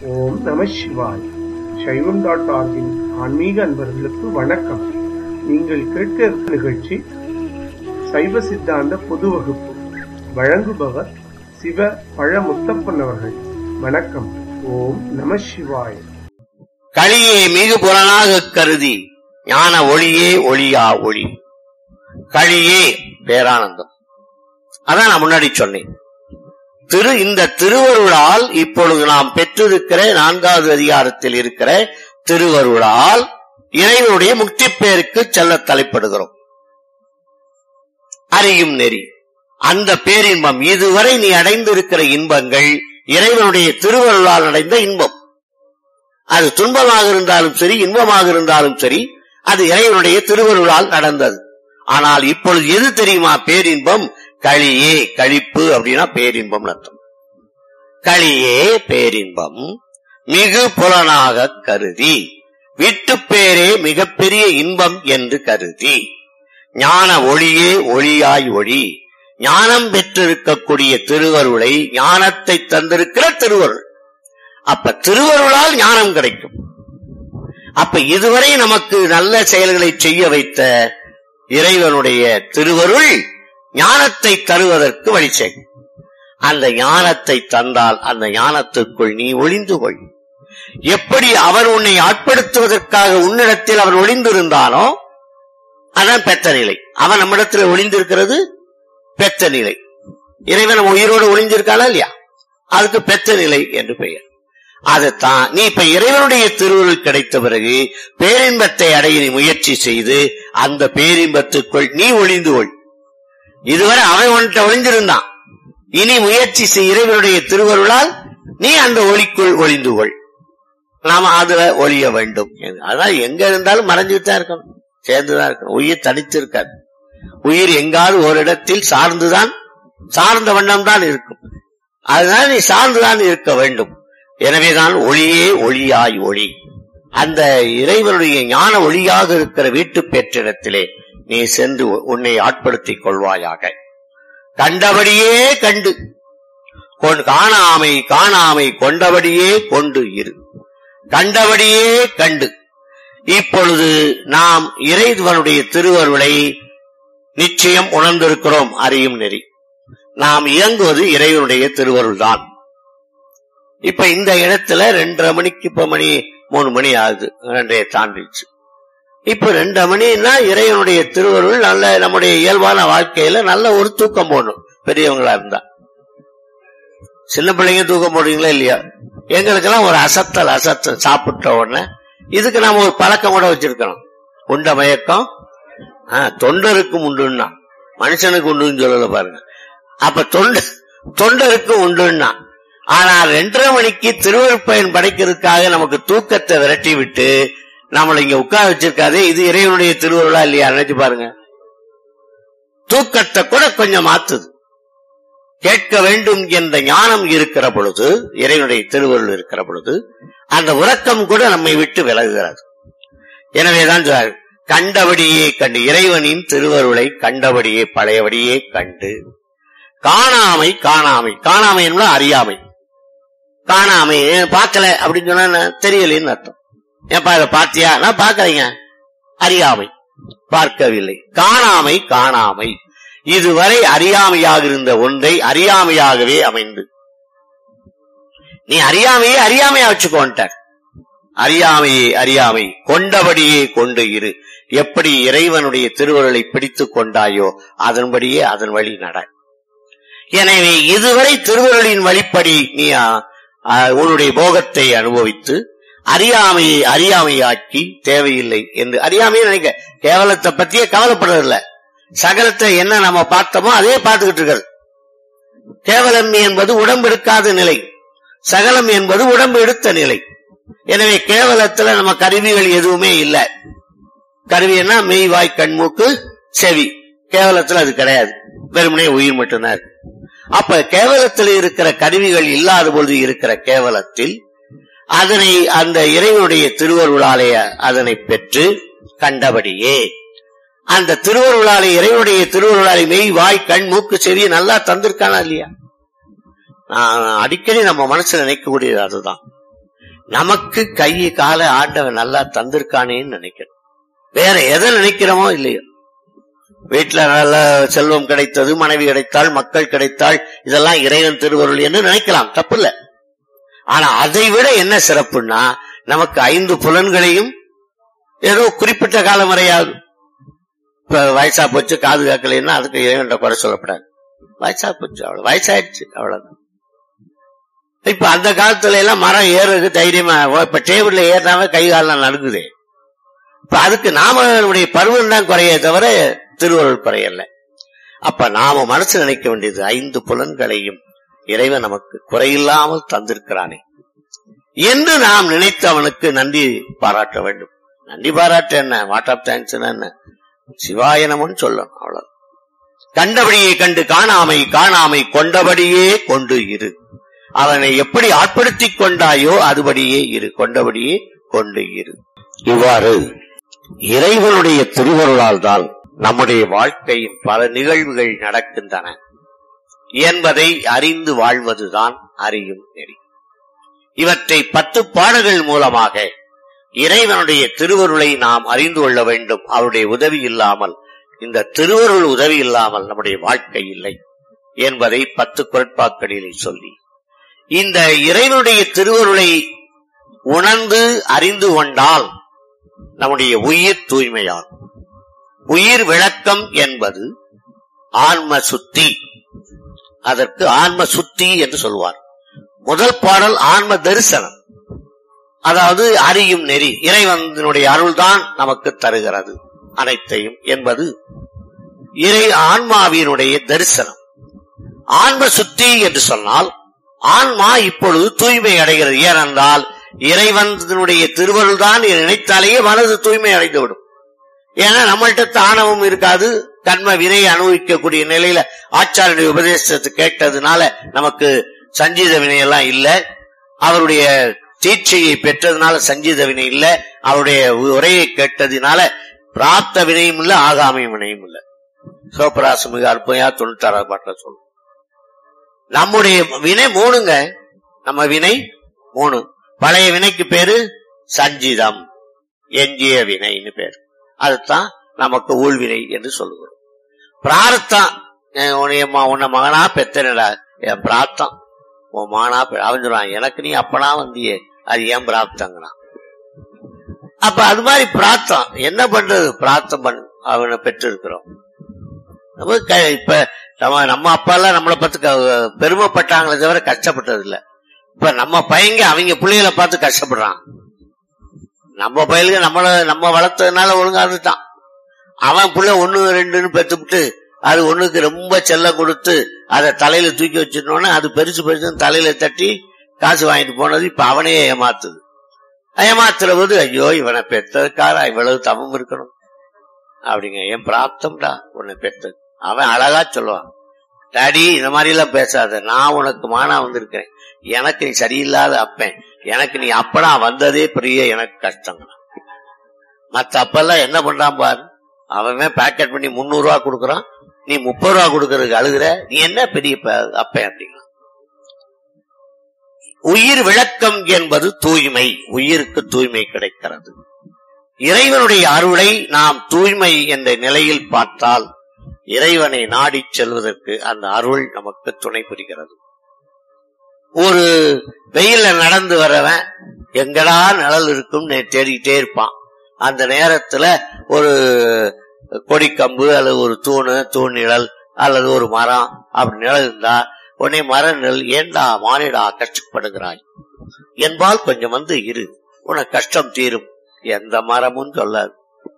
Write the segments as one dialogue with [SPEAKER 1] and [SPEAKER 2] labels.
[SPEAKER 1] ஓம் நம சிவாய் சைவம் டாட் ஆர்கின் ஆன்மீக அன்பர்களுக்கு வணக்கம் நீங்கள் கேட்க இருக்கும் நிகழ்ச்சி சைவ சித்தாந்த பொது வகுப்பு வழங்குபவர் சிவ பழமுத்தப்பன் அவர்கள் வணக்கம் ஓம் நம சிவாய்
[SPEAKER 2] களியே மிகு புலனாகக் கருதி ஞான ஒளியே ஒளியா ஒளி களியே பேரானந்தம் அதான் நான் முன்னாடி சொன்னேன் திரு இந்த திருவருளால் இப்பொழுது நாம் பெற்றிருக்கிற நான்காவது அதிகாரத்தில் இருக்கிற திருவருளால் இறைவனுடைய முக்தி பேருக்கு செல்ல தலைப்படுகிறோம் அறியும் நெறி அந்த பேரின்பம் இதுவரை நீ அடைந்திருக்கிற இன்பங்கள் இறைவனுடைய திருவருளால் அடைந்த இன்பம் அது துன்பமாக இருந்தாலும் சரி இன்பமாக இருந்தாலும் சரி அது இறைவனுடைய திருவருளால் நடந்தது ஆனால் இப்பொழுது எது தெரியுமா பேரின்பம் களியே கழிப்பு அப்படின்னா பேரின்பம் அர்த்தம் களியே பேரின்பம் மிகு புலனாக கருதி விட்டு பேரே மிகப்பெரிய இன்பம் என்று கருதி ஞான ஒளியே ஒளியாய் ஒளி ஞானம் பெற்றிருக்கக்கூடிய திருவருளை ஞானத்தை தந்திருக்கிற திருவருள் அப்ப திருவருளால் ஞானம் கிடைக்கும் அப்ப இதுவரை நமக்கு நல்ல செயல்களை செய்ய வைத்த இறைவனுடைய திருவருள் ஞானத்தை தருவதற்கு வழி செய்யும் அந்த ஞானத்தை தந்தால் அந்த ஞானத்துக்குள் நீ ஒளிந்து கொள் எப்படி அவன் உன்னை ஆட்படுத்துவதற்காக உன்னிடத்தில் அவன் ஒளிந்திருந்தானோ அதான் பெத்த நிலை அவன் நம்மிடத்தில் ஒளிந்திருக்கிறது பெத்த நிலை இறைவன் உயிரோடு ஒளிந்திருக்கானா இல்லையா அதுக்கு பெத்த நிலை என்று பெயர் அதைத்தான் நீ இப்ப இறைவனுடைய திருவுருள் கிடைத்த பிறகு பேரின்பத்தை அடைய நீ முயற்சி செய்து அந்த பேரின்பத்துக்குள் நீ ஒளிந்து கொள் இதுவரை அவன் உன்கிட்ட ஒளிந்திருந்தான் இனி முயற்சி செய் இறைவனுடைய திருவருளால் நீ அந்த ஒளிக்குள் ஒளிந்து கொள் நாம அதுல ஒளிய வேண்டும் அதான் எங்க இருந்தாலும் மறைஞ்சுட்டு தான் இருக்கணும் சேர்ந்துதான் இருக்கணும் உயிர் தனித்து இருக்காது உயிர் எங்காவது ஒரு இடத்தில் சார்ந்துதான் சார்ந்த வண்ணம் தான் இருக்கும் அதனால நீ சார்ந்துதான் இருக்க வேண்டும் எனவேதான் ஒளியே ஒளியாய் ஒளி அந்த இறைவனுடைய ஞான ஒளியாக இருக்கிற வீட்டு பேற்றிடத்திலே நீ சென்று உன்னை ஆட்படுத்திக் கொள்வாயாக கண்டபடியே கண்டு காணாமை காணாமை கொண்டபடியே கொண்டு இரு கண்டபடியே கண்டு இப்பொழுது நாம் இறைவனுடைய திருவருளை நிச்சயம் உணர்ந்திருக்கிறோம் அறியும் நெறி நாம் இயங்குவது இறைவனுடைய திருவருள் தான் இப்ப இந்த இடத்துல ரெண்டரை மணிக்கு இப்ப மணி மூணு மணி ஆகுது ரெண்டைய தாண்டிச்சு இப்ப ரெண்டரை மணின்னா இறைவனுடைய திருவருள் நல்ல நம்முடைய இயல்பான வாழ்க்கையில நல்ல ஒரு தூக்கம் போடணும் பெரியவங்களா இருந்தா சின்ன பிள்ளைங்க தூக்கம் போடுறீங்களா இல்லையா எங்களுக்கெல்லாம் ஒரு அசத்தல் அசத்தல் சாப்பிட்ட உடனே இதுக்கு நாம ஒரு பழக்கம் கூட வச்சிருக்கணும் உண்ட மயக்கம் தொண்டருக்கும் உண்டுன்னா மனுஷனுக்கு உண்டுன்னு சொல்லல பாருங்க அப்ப தொண்ட தொண்டருக்கும் உண்டுன்னா ஆனா ரெண்டரை மணிக்கு திருவருப்பயன் படைக்கிறதுக்காக நமக்கு தூக்கத்தை விரட்டி விட்டு நம்மளை இங்க உட்கார வச்சிருக்காதே இது இறைவனுடைய திருவருளா இல்லையா நினைச்சு பாருங்க தூக்கத்தை கூட கொஞ்சம் மாத்துது கேட்க வேண்டும் என்ற ஞானம் இருக்கிற பொழுது இறைவனுடைய திருவருள் இருக்கிற பொழுது அந்த உறக்கம் கூட நம்மை விட்டு விலகுகிறது எனவேதான் கண்டபடியே கண்டு இறைவனின் திருவருளை கண்டபடியே பழையபடியே கண்டு காணாமை காணாமை காணாமை என்பது அறியாமை காணாமை பார்க்கல அப்படின்னு சொன்னா தெரியலன்னு அர்த்தம் ஏப்பா இதை பாத்தியா நான் பாக்கறீங்க அறியாமை பார்க்கவில்லை காணாமை காணாமை இதுவரை அறியாமையாக இருந்த ஒன்றை அறியாமையாகவே அமைந்து நீ அறியாமையே அறியாமையா வச்சுக்கோன்ட்டார் அறியாமையே அறியாமை கொண்டபடியே கொண்டு இரு எப்படி இறைவனுடைய திருவருளை பிடித்துக் கொண்டாயோ அதன்படியே அதன் வழி நட எனவே இதுவரை திருவருளின் வழிப்படி நீ உன்னுடைய போகத்தை அனுபவித்து அறியாமையை அறியாமையாக்கி தேவையில்லை என்று அறியாமையை நினைக்க கேவலத்தை பத்தியே கவலைப்படுறதில்ல சகலத்தை என்ன நம்ம பார்த்தோமோ அதே பார்த்துக்கிட்டு இருக்கிறது கேவலம் என்பது உடம்பு எடுக்காத நிலை சகலம் என்பது உடம்பு எடுத்த நிலை எனவே கேவலத்துல நம்ம கருவிகள் எதுவுமே இல்லை கருவின்னா மெய் வாய் கண்மூக்கு செவி கேவலத்துல அது கிடையாது வெறுமனே உயிர் மட்டும்தான் இருக்கு அப்ப கேவலத்தில் இருக்கிற கருவிகள் இல்லாத பொழுது இருக்கிற கேவலத்தில் அதனை அந்த இறைவனுடைய திருவருளாலே அதனை பெற்று கண்டபடியே அந்த திருவருளாலே இறைவனுடைய திருவருளாலே மெய் வாய் கண் மூக்கு செவி நல்லா தந்திருக்கானா இல்லையா அடிக்கடி நம்ம மனசுல நினைக்கக்கூடியது அதுதான் நமக்கு கை கால ஆண்டவன் நல்லா தந்திருக்கானேன்னு நினைக்கிறோம் வேற எதை நினைக்கிறோமோ இல்லையோ வீட்டுல நல்ல செல்வம் கிடைத்தது மனைவி கிடைத்தால் மக்கள் கிடைத்தால் இதெல்லாம் இறைவன் திருவருள் என்று நினைக்கலாம் தப்பில்ல ஆனா அதை விட என்ன சிறப்புன்னா நமக்கு ஐந்து புலன்களையும் ஏதோ குறிப்பிட்ட காலம் வரையாது இப்ப வயசா போச்சு காது கேட்கலைன்னா அதுக்கு இறைவன் குறை சொல்லப்படாது வயசா போச்சு அவ்வளவு வயசாயிடுச்சு அவ்வளவுதான் இப்ப அந்த காலத்துல எல்லாம் மரம் ஏறுறது தைரியமா இப்ப டேபிள்ல ஏறினாவே கை காலம் நடுங்குது இப்ப அதுக்கு நாம நம்முடைய பருவம் தான் குறைய தவிர திருவருள் குறையல அப்ப நாம மனசு நினைக்க வேண்டியது ஐந்து புலன்களையும் இறைவன் நமக்கு குறையில்லாமல் தந்திருக்கிறானே என்று நாம் நினைத்து அவனுக்கு நன்றி பாராட்ட வேண்டும் நன்றி பாராட்ட என்ன வாட் ஆஃப் தேங்க்ஸ் என்ன சிவாயனமும் சொல்லணும் அவ்வளவு கண்டபடியே கண்டு காணாமை காணாமை கொண்டபடியே கொண்டு இரு அவனை எப்படி ஆட்படுத்திக் கொண்டாயோ அதுபடியே இரு கொண்டபடியே கொண்டு இரு இவ்வாறு இறைவனுடைய திருவருளால் தான் நம்முடைய வாழ்க்கையின் பல நிகழ்வுகள் நடக்கின்றன என்பதை அறிந்து வாழ்வதுதான் அறியும் நெறி இவற்றை பத்து பாடல்கள் மூலமாக இறைவனுடைய திருவருளை நாம் அறிந்து கொள்ள வேண்டும் அவருடைய உதவி இல்லாமல் இந்த திருவருள் உதவி இல்லாமல் நம்முடைய வாழ்க்கை இல்லை என்பதை பத்து குரட்பாக்களிலே சொல்லி இந்த இறைவனுடைய திருவருளை உணர்ந்து அறிந்து கொண்டால் நம்முடைய உயிர் தூய்மையாகும் உயிர் விளக்கம் என்பது ஆன்ம சுத்தி அதற்கு ஆன்ம சுத்தி என்று சொல்வார் முதல் பாடல் ஆன்ம தரிசனம் அதாவது அறியும் நெறி இறைவனுடைய அருள்தான் நமக்கு தருகிறது அனைத்தையும் என்பது இறை ஆன்மாவினுடைய தரிசனம் ஆன்ம சுத்தி என்று சொன்னால் ஆன்மா இப்பொழுது தூய்மை அடைகிறது ஏனென்றால் இறைவனுடைய திருவருள் தான் நினைத்தாலேயே மனது தூய்மை அடைந்துவிடும் ஏன்னா நம்மள்கிட்ட ஆணவம் இருக்காது கண்ம வினை அனுபவிக்கக்கூடிய நிலையில ஆச்சாரிய உபதேசத்தை கேட்டதுனால நமக்கு சஞ்சீத வினையெல்லாம் இல்ல அவருடைய தீட்சையை பெற்றதுனால சஞ்சீத வினை இல்ல அவருடைய உரையை கேட்டதுனால பிராப்த வினையும் இல்ல ஆகாமை வினையும் இல்ல சிவபிராசு மிக அற்புதையா தொண்ணூத்தாறாவது பாட்டில் சொல்லும் நம்முடைய வினை மூணுங்க நம்ம வினை மூணு பழைய வினைக்கு பேரு சஞ்சிதம் எஞ்சிய வினைன்னு பேரு அதுதான் நமக்கு ஊழ்வினை என்று சொல்லுகிறோம் பிரார்த்தம் உன்னை மகனா பெத்தனடா என் பிரார்த்தம் உன் மகனா அவன் சொல்றான் எனக்கு நீ அப்பனா வந்தியே அது ஏன் பிராப்தங்கிறான் அப்ப அது மாதிரி பிரார்த்தம் என்ன பண்றது பிரார்த்தம் பண்ணு அவனை பெற்று இருக்கிறோம் இப்ப நம்ம நம்ம அப்பா எல்லாம் நம்மளை பார்த்து பெருமைப்பட்டாங்களே தவிர கஷ்டப்பட்டது இல்ல இப்ப நம்ம பையங்க அவங்க பிள்ளைகளை பார்த்து கஷ்டப்படுறான் நம்ம பயிலுக்கு நம்மள நம்ம வளர்த்ததுனால ஒழுங்கா இருந்துட்டான் அவன் புள்ள ஒண்ணு ரெண்டுன்னு பெற்றுவிட்டு அது ஒண்ணுக்கு ரொம்ப செல்லம் கொடுத்து அதை தலையில தூக்கி வச்சிருந்தோன்னே அது பெருசு பெருசு தலையில தட்டி காசு வாங்கிட்டு போனது இப்ப அவனே ஏமாத்துது ஏமாத்துற போது ஐயோ இவனை பெத்ததுக்காரா இவ்வளவு தமம் இருக்கணும் அப்படிங்க என் பிராப்தம்டா உன்னை பெத்தது அவன் அழகா சொல்லுவான் டாடி இந்த மாதிரி எல்லாம் பேசாத நான் உனக்கு மானா வந்திருக்கேன் எனக்கு நீ சரியில்லாத அப்பேன் எனக்கு நீ அப்பனா வந்ததே பெரிய எனக்கு கஷ்டம் மத்த அப்பெல்லாம் என்ன பண்றான் பாரு அவன் பேக்கெட் பண்ணி முன்னூறு ரூபா கொடுக்கறான் நீ முப்பது ரூபா கொடுக்கறதுக்கு அழுகுற நீ என்ன பெரிய அப்பன் அப்படின்னா உயிர் விளக்கம் என்பது தூய்மை உயிருக்கு தூய்மை கிடைக்கிறது இறைவனுடைய அருளை நாம் தூய்மை என்ற நிலையில் பார்த்தால் இறைவனை நாடிச் செல்வதற்கு அந்த அருள் நமக்கு துணை புரிகிறது ஒரு வெயில்ல நடந்து வரவன் எங்கடா நிழல் இருக்கும்னு தேடிக்கிட்டே இருப்பான் அந்த நேரத்துல ஒரு கொடிக்கம்பு அல்லது ஒரு தூணு தூண் நிழல் அல்லது ஒரு மரம் அப்படி நிழல் இருந்தா உடனே மர நிழல் ஏண்டா மானிடா கஷ்டப்படுகிறாய் என்பால் கொஞ்சம் வந்து இரு உனக்கு கஷ்டம் தீரும் எந்த மரமும் சொல்லாது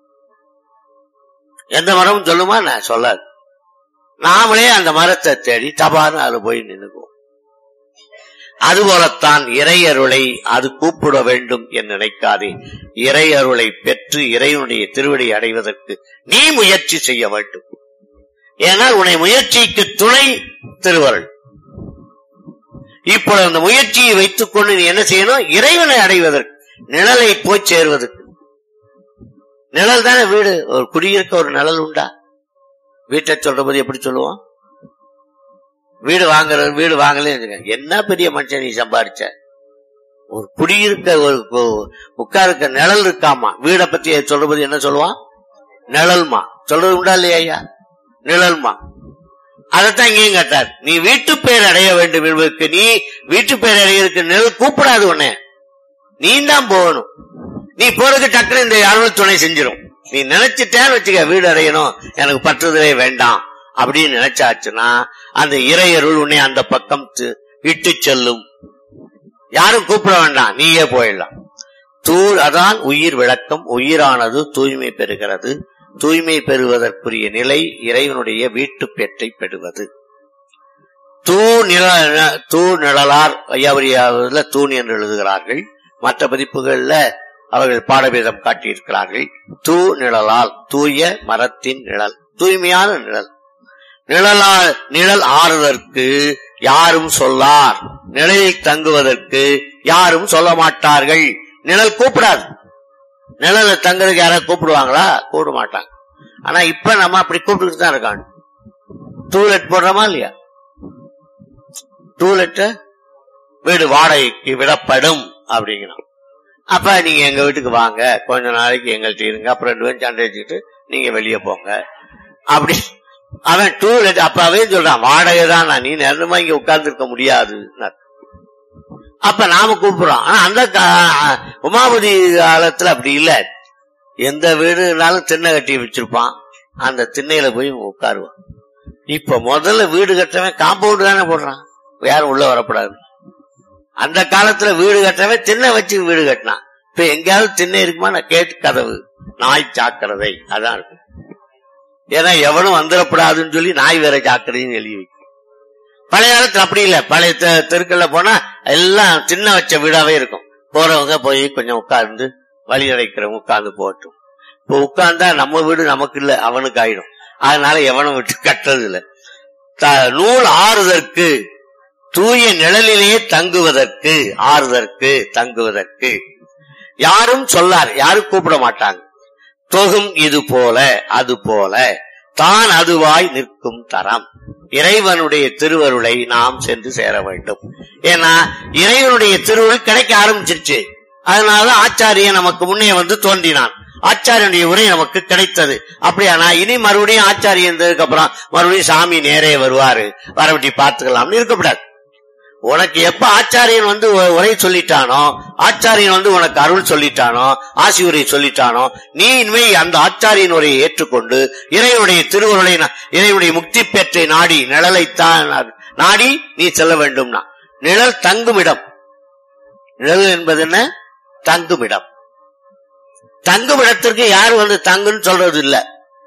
[SPEAKER 2] எந்த மரமும் சொல்லுமா நான் சொல்லாது நாமளே அந்த மரத்தை தேடி தபான்னு அது போய் நின்னுக்குவோம் அதுபோலத்தான் இறையருளை அது கூப்பிட வேண்டும் என்று நினைக்காதே இறையருளை பெற்று இறைவனுடைய திருவடி அடைவதற்கு நீ முயற்சி செய்ய வேண்டும் ஏனால் உன்னை முயற்சிக்கு துணை திருவருள் இப்பொழுது அந்த முயற்சியை வைத்துக் கொண்டு நீ என்ன செய்யணும் இறைவனை அடைவதற்கு நிழலை போய் சேர்வதற்கு நிழல் தானே வீடு ஒரு குடியிருக்க ஒரு நிழல் உண்டா வீட்டை சொல்ற போது எப்படி சொல்லுவோம் வீடு வாங்குறது வீடு வாங்கல என்ன பெரிய மனுஷன் நீ சம்பாரிச்ச ஒரு குடியிருக்க ஒரு கு- உட்காருக்க நிழல் இருக்காமா வீடை பத்தி சொல்றது என்ன சொல்லுவான் நிழல்மா சொல்றது உண்டா இல்லையா ஐயா நிழல்மா அதைத்தான் இங்கேயும் கேட்டார் நீ வீட்டு பேர் அடைய வேண்டும் என்பதற்கு நீ வீட்டு பேர் அடையிறதுக்கு நிழல் கூப்பிடாது உன்னை நீ தான் போகணும் நீ போறதுக்கு டக்குனு இந்த அருள் துணை செஞ்சிடும் நீ நினைச்சிட்டேன்னு வச்சுக்க வீடு அடையணும் எனக்கு பற்றுதலே வேண்டாம் அப்படின்னு நினைச்சாச்சுன்னா அந்த இறையருள் உன்னை அந்த பக்கம் து- இட்டு செல்லும் யாரும் கூப்பிட வேண்டாம் நீயே போயிடலாம் தூ அதான் உயிர் விளக்கம் உயிரானது தூய்மை பெறுகிறது தூய்மை பெறுவதற்குரிய நிலை இறைவனுடைய வீட்டு பெற்றை பெறுவது தூ நில தூ நிழலார் ஐயாவரியாவதுல தூண் என்று எழுதுகிறார்கள் மற்ற பதிப்புகள்ல அவர்கள் பாடபேதம் காட்டியிருக்கிறார்கள் தூ நிழலால் தூய மரத்தின் நிழல் தூய்மையான நிழல் நிழலால் நிழல் ஆறுதற்கு யாரும் சொல்லார் நிழலில் தங்குவதற்கு யாரும் சொல்ல மாட்டார்கள் நிழல் கூப்பிடாது நிழல தங்குறதுக்கு யாராவது கூப்பிடுவாங்களா கூப்பிட மாட்டாங்க ஆனா இப்ப நம்ம அப்படி கூப்பிட்டு தான் இருக்காங்க டூலெட் போடுறோமா இல்லையா டூலெட் வீடு வாடகைக்கு விடப்படும் அப்படிங்கிறோம் அப்ப நீங்க எங்க வீட்டுக்கு வாங்க கொஞ்ச நாளைக்கு எங்கள்கிட்ட இருங்க அப்புறம் ரெண்டு பேரும் சண்டை வச்சுக்கிட்டு நீங்க வெளியே போங்க அப்படி அவன் டூலெட் அப்பவே சொல்றான் வாடகை தான் நீ நேரமா இங்க உட்கார்ந்து இருக்க முடியாது அப்ப நாம கூப்பிடுறோம் ஆனா அந்த கா- உமாபதி காலத்துல அப்படி இல்ல எந்த வீடுனாலும் திண்ணை கட்டி வச்சிருப்பான் அந்த திண்ணையில போய் உட்காருவான் இப்ப முதல்ல வீடு கட்டவன் காம்பவுண்ட் தானே போடுறான் யாரும் உள்ள வரக்கூடாது அந்த காலத்துல வீடு கட்டவன் திண்ணை வச்சு வீடு கட்டினான் இப்ப எங்கேயாவது திண்ணை இருக்குமா நான் கேட்டு கதவு நாய் சாக்கிறதை அதான் இருக்கும் ஏன்னா எவனும் வந்துடக்கூடாதுன்னு சொல்லி நாய் வேற சாக்கிறதையும் எழுதி வைக்கும் பழைய காலத்துல அப்படி இல்ல பழைய தெ- தெருக்கள்ல போனா எல்லாம் சின்ன வச்ச வீடாவே இருக்கும் போறவங்க போய் கொஞ்சம் உட்கார்ந்து வழி அடைக்கிறவங்க உட்கார்ந்து போட்டும் இப்ப உட்கார்ந்தா நம்ம வீடு நமக்கு இல்ல அவனுக்கு ஆயிடும் அதனால எவனும் விட்டு கட்டுறது இல்ல த- நூல் ஆறுதற்கு தூய நிழலிலேயே தங்குவதற்கு ஆறுதற்கு தங்குவதற்கு யாரும் சொல்லார் யாரும் கூப்பிட மாட்டாங்க தொகும் இது போல அது போல தான் அதுவாய் நிற்கும் தரம் இறைவனுடைய திருவருளை நாம் சென்று சேர வேண்டும் ஏன்னா இறைவனுடைய திருவருள் கிடைக்க ஆரம்பிச்சிருச்சு அதனால ஆச்சாரியன் நமக்கு முன்னே வந்து தோன்றினான் ஆச்சாரியனுடைய உரை நமக்கு கிடைத்தது அப்படியானா இனி மறுபடியும் ஆச்சாரியன் இருந்ததுக்கு அப்புறம் மறுபடியும் சாமி நேரே வருவாரு வரவட்டி பார்த்துக்கலாம்னு இருக்கக்கூடாது உனக்கு எப்ப ஆச்சாரியன் வந்து உ- உரை சொல்லிட்டானோ ஆச்சாரியன் வந்து உனக்கு அருள் சொல்லிட்டானோ ஆசி உரை சொல்லிட்டானோ நீ இனிமே அந்த ஆச்சாரியன் உரையை ஏற்றுக்கொண்டு இறைவனுடைய திருவுருளை நா- இறைவனுடைய முக்தி பெற்றை நாடி நிழலைத்தான் நா- நாடி நீ செல்ல வேண்டும்னா நிழல் தங்குமிடம் நிழல் என்பது என்ன தங்குமிடம் தங்குமிடத்திற்கு யார் வந்து தங்குன்னு சொல்றது இல்ல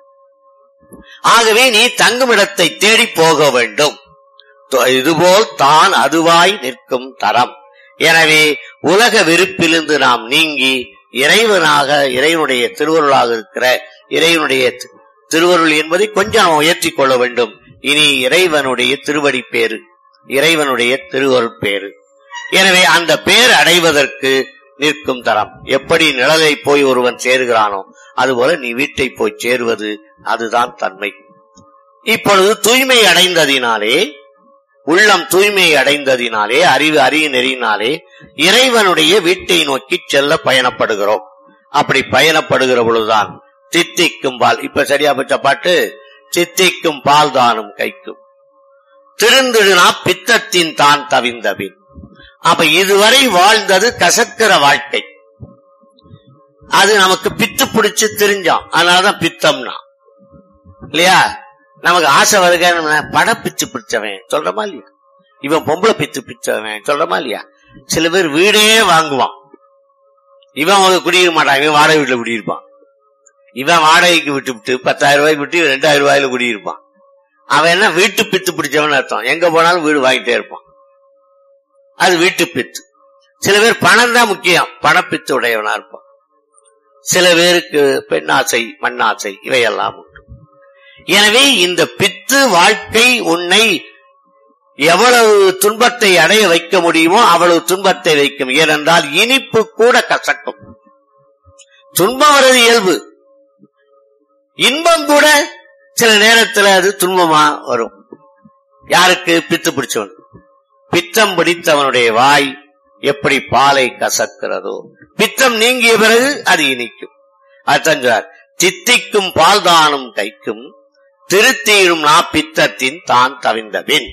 [SPEAKER 2] ஆகவே நீ தங்குமிடத்தை தேடி போக வேண்டும் தொ- இதுபோல் தான் அதுவாய் நிற்கும் தரம் எனவே உலக வெறுப்பிலிருந்து நாம் நீங்கி இறைவனாக இறைவனுடைய திருவருளாக இருக்கிற இறைவனுடைய தி- திருவருள் என்பதை கொஞ்சம் நாம் உயர்த்திக் கொள்ள வேண்டும் இனி இறைவனுடைய திருவடி பேரு இறைவனுடைய திருவருள் பேரு எனவே அந்த பேர் அடைவதற்கு நிற்கும் தரம் எப்படி நிழலை போய் ஒருவன் சேருகிறானோ அதுபோல நீ வீட்டை போய் சேருவது அதுதான் தன்மை இப்பொழுது தூய்மை அடைந்ததினாலே உள்ளம் தூய்மை அடைந்ததினாலே அறிவு அறிவு நெறியினாலே இறைவனுடைய வீட்டை நோக்கி செல்ல பயணப்படுகிறோம் அப்படி பயணப்படுகிற பொழுதுதான் சித்திக்கும் பால் இப்ப சரியா பச்ச பாட்டு சித்திக்கும் பால் தானும் கைக்கும் திருந்திடுனா பித்தத்தின் தான் தவிந்தபின் அப்ப இதுவரை வாழ்ந்தது கசக்கிற வாழ்க்கை அது நமக்கு பித்து பிடிச்சு தெரிஞ்சோம் அதனாலதான் பித்தம்னா இல்லையா நமக்கு ஆசை வருக படப்பிச்சு பிடிச்சவன் சொல்றமா இல்லையா இவன் பொம்பளை பித்து பிடிச்சவன் சொல்றமா இல்லையா சில பேர் வீடே வாங்குவான் இவன் ஒரு குடியிருக்க மாட்டான் இவன் வாடகை வீட்டுல குடியிருப்பான் இவன் வாடகைக்கு விட்டு விட்டு பத்தாயிரம் ரூபாய்க்கு விட்டு இவன் ரெண்டாயிரம் ரூபாயில குடியிருப்பான் அவன் என்ன வீட்டு பித்து பிடிச்சவன் அர்த்தம் எங்க போனாலும் வீடு வாங்கிட்டே இருப்பான் அது வீட்டு பித்து சில பேர் பணம் தான் முக்கியம் பணப்பித்து உடையவனா இருப்பான் சில பேருக்கு பெண்ணாசை மண்ணாசை இவையெல்லாம் உண்டு எனவே இந்த பித்து வாழ்க்கை உன்னை எவ்வளவு துன்பத்தை அடைய வைக்க முடியுமோ அவ்வளவு துன்பத்தை வைக்கும் ஏனென்றால் இனிப்பு கூட கசக்கும் துன்பம் வர்றது இயல்பு இன்பம் கூட சில நேரத்துல அது துன்பமா வரும் யாருக்கு பித்து பிடிச்சவன் பித்தம் பிடித்தவனுடைய வாய் எப்படி பாலை கசக்கிறதோ பித்தம் நீங்கிய பிறகு அது இனிக்கும் அத்தஞ்சார் தித்திக்கும் பால் தானும் கைக்கும் திருத்தீரும் நா பித்தத்தின் தான் தவிந்தபின்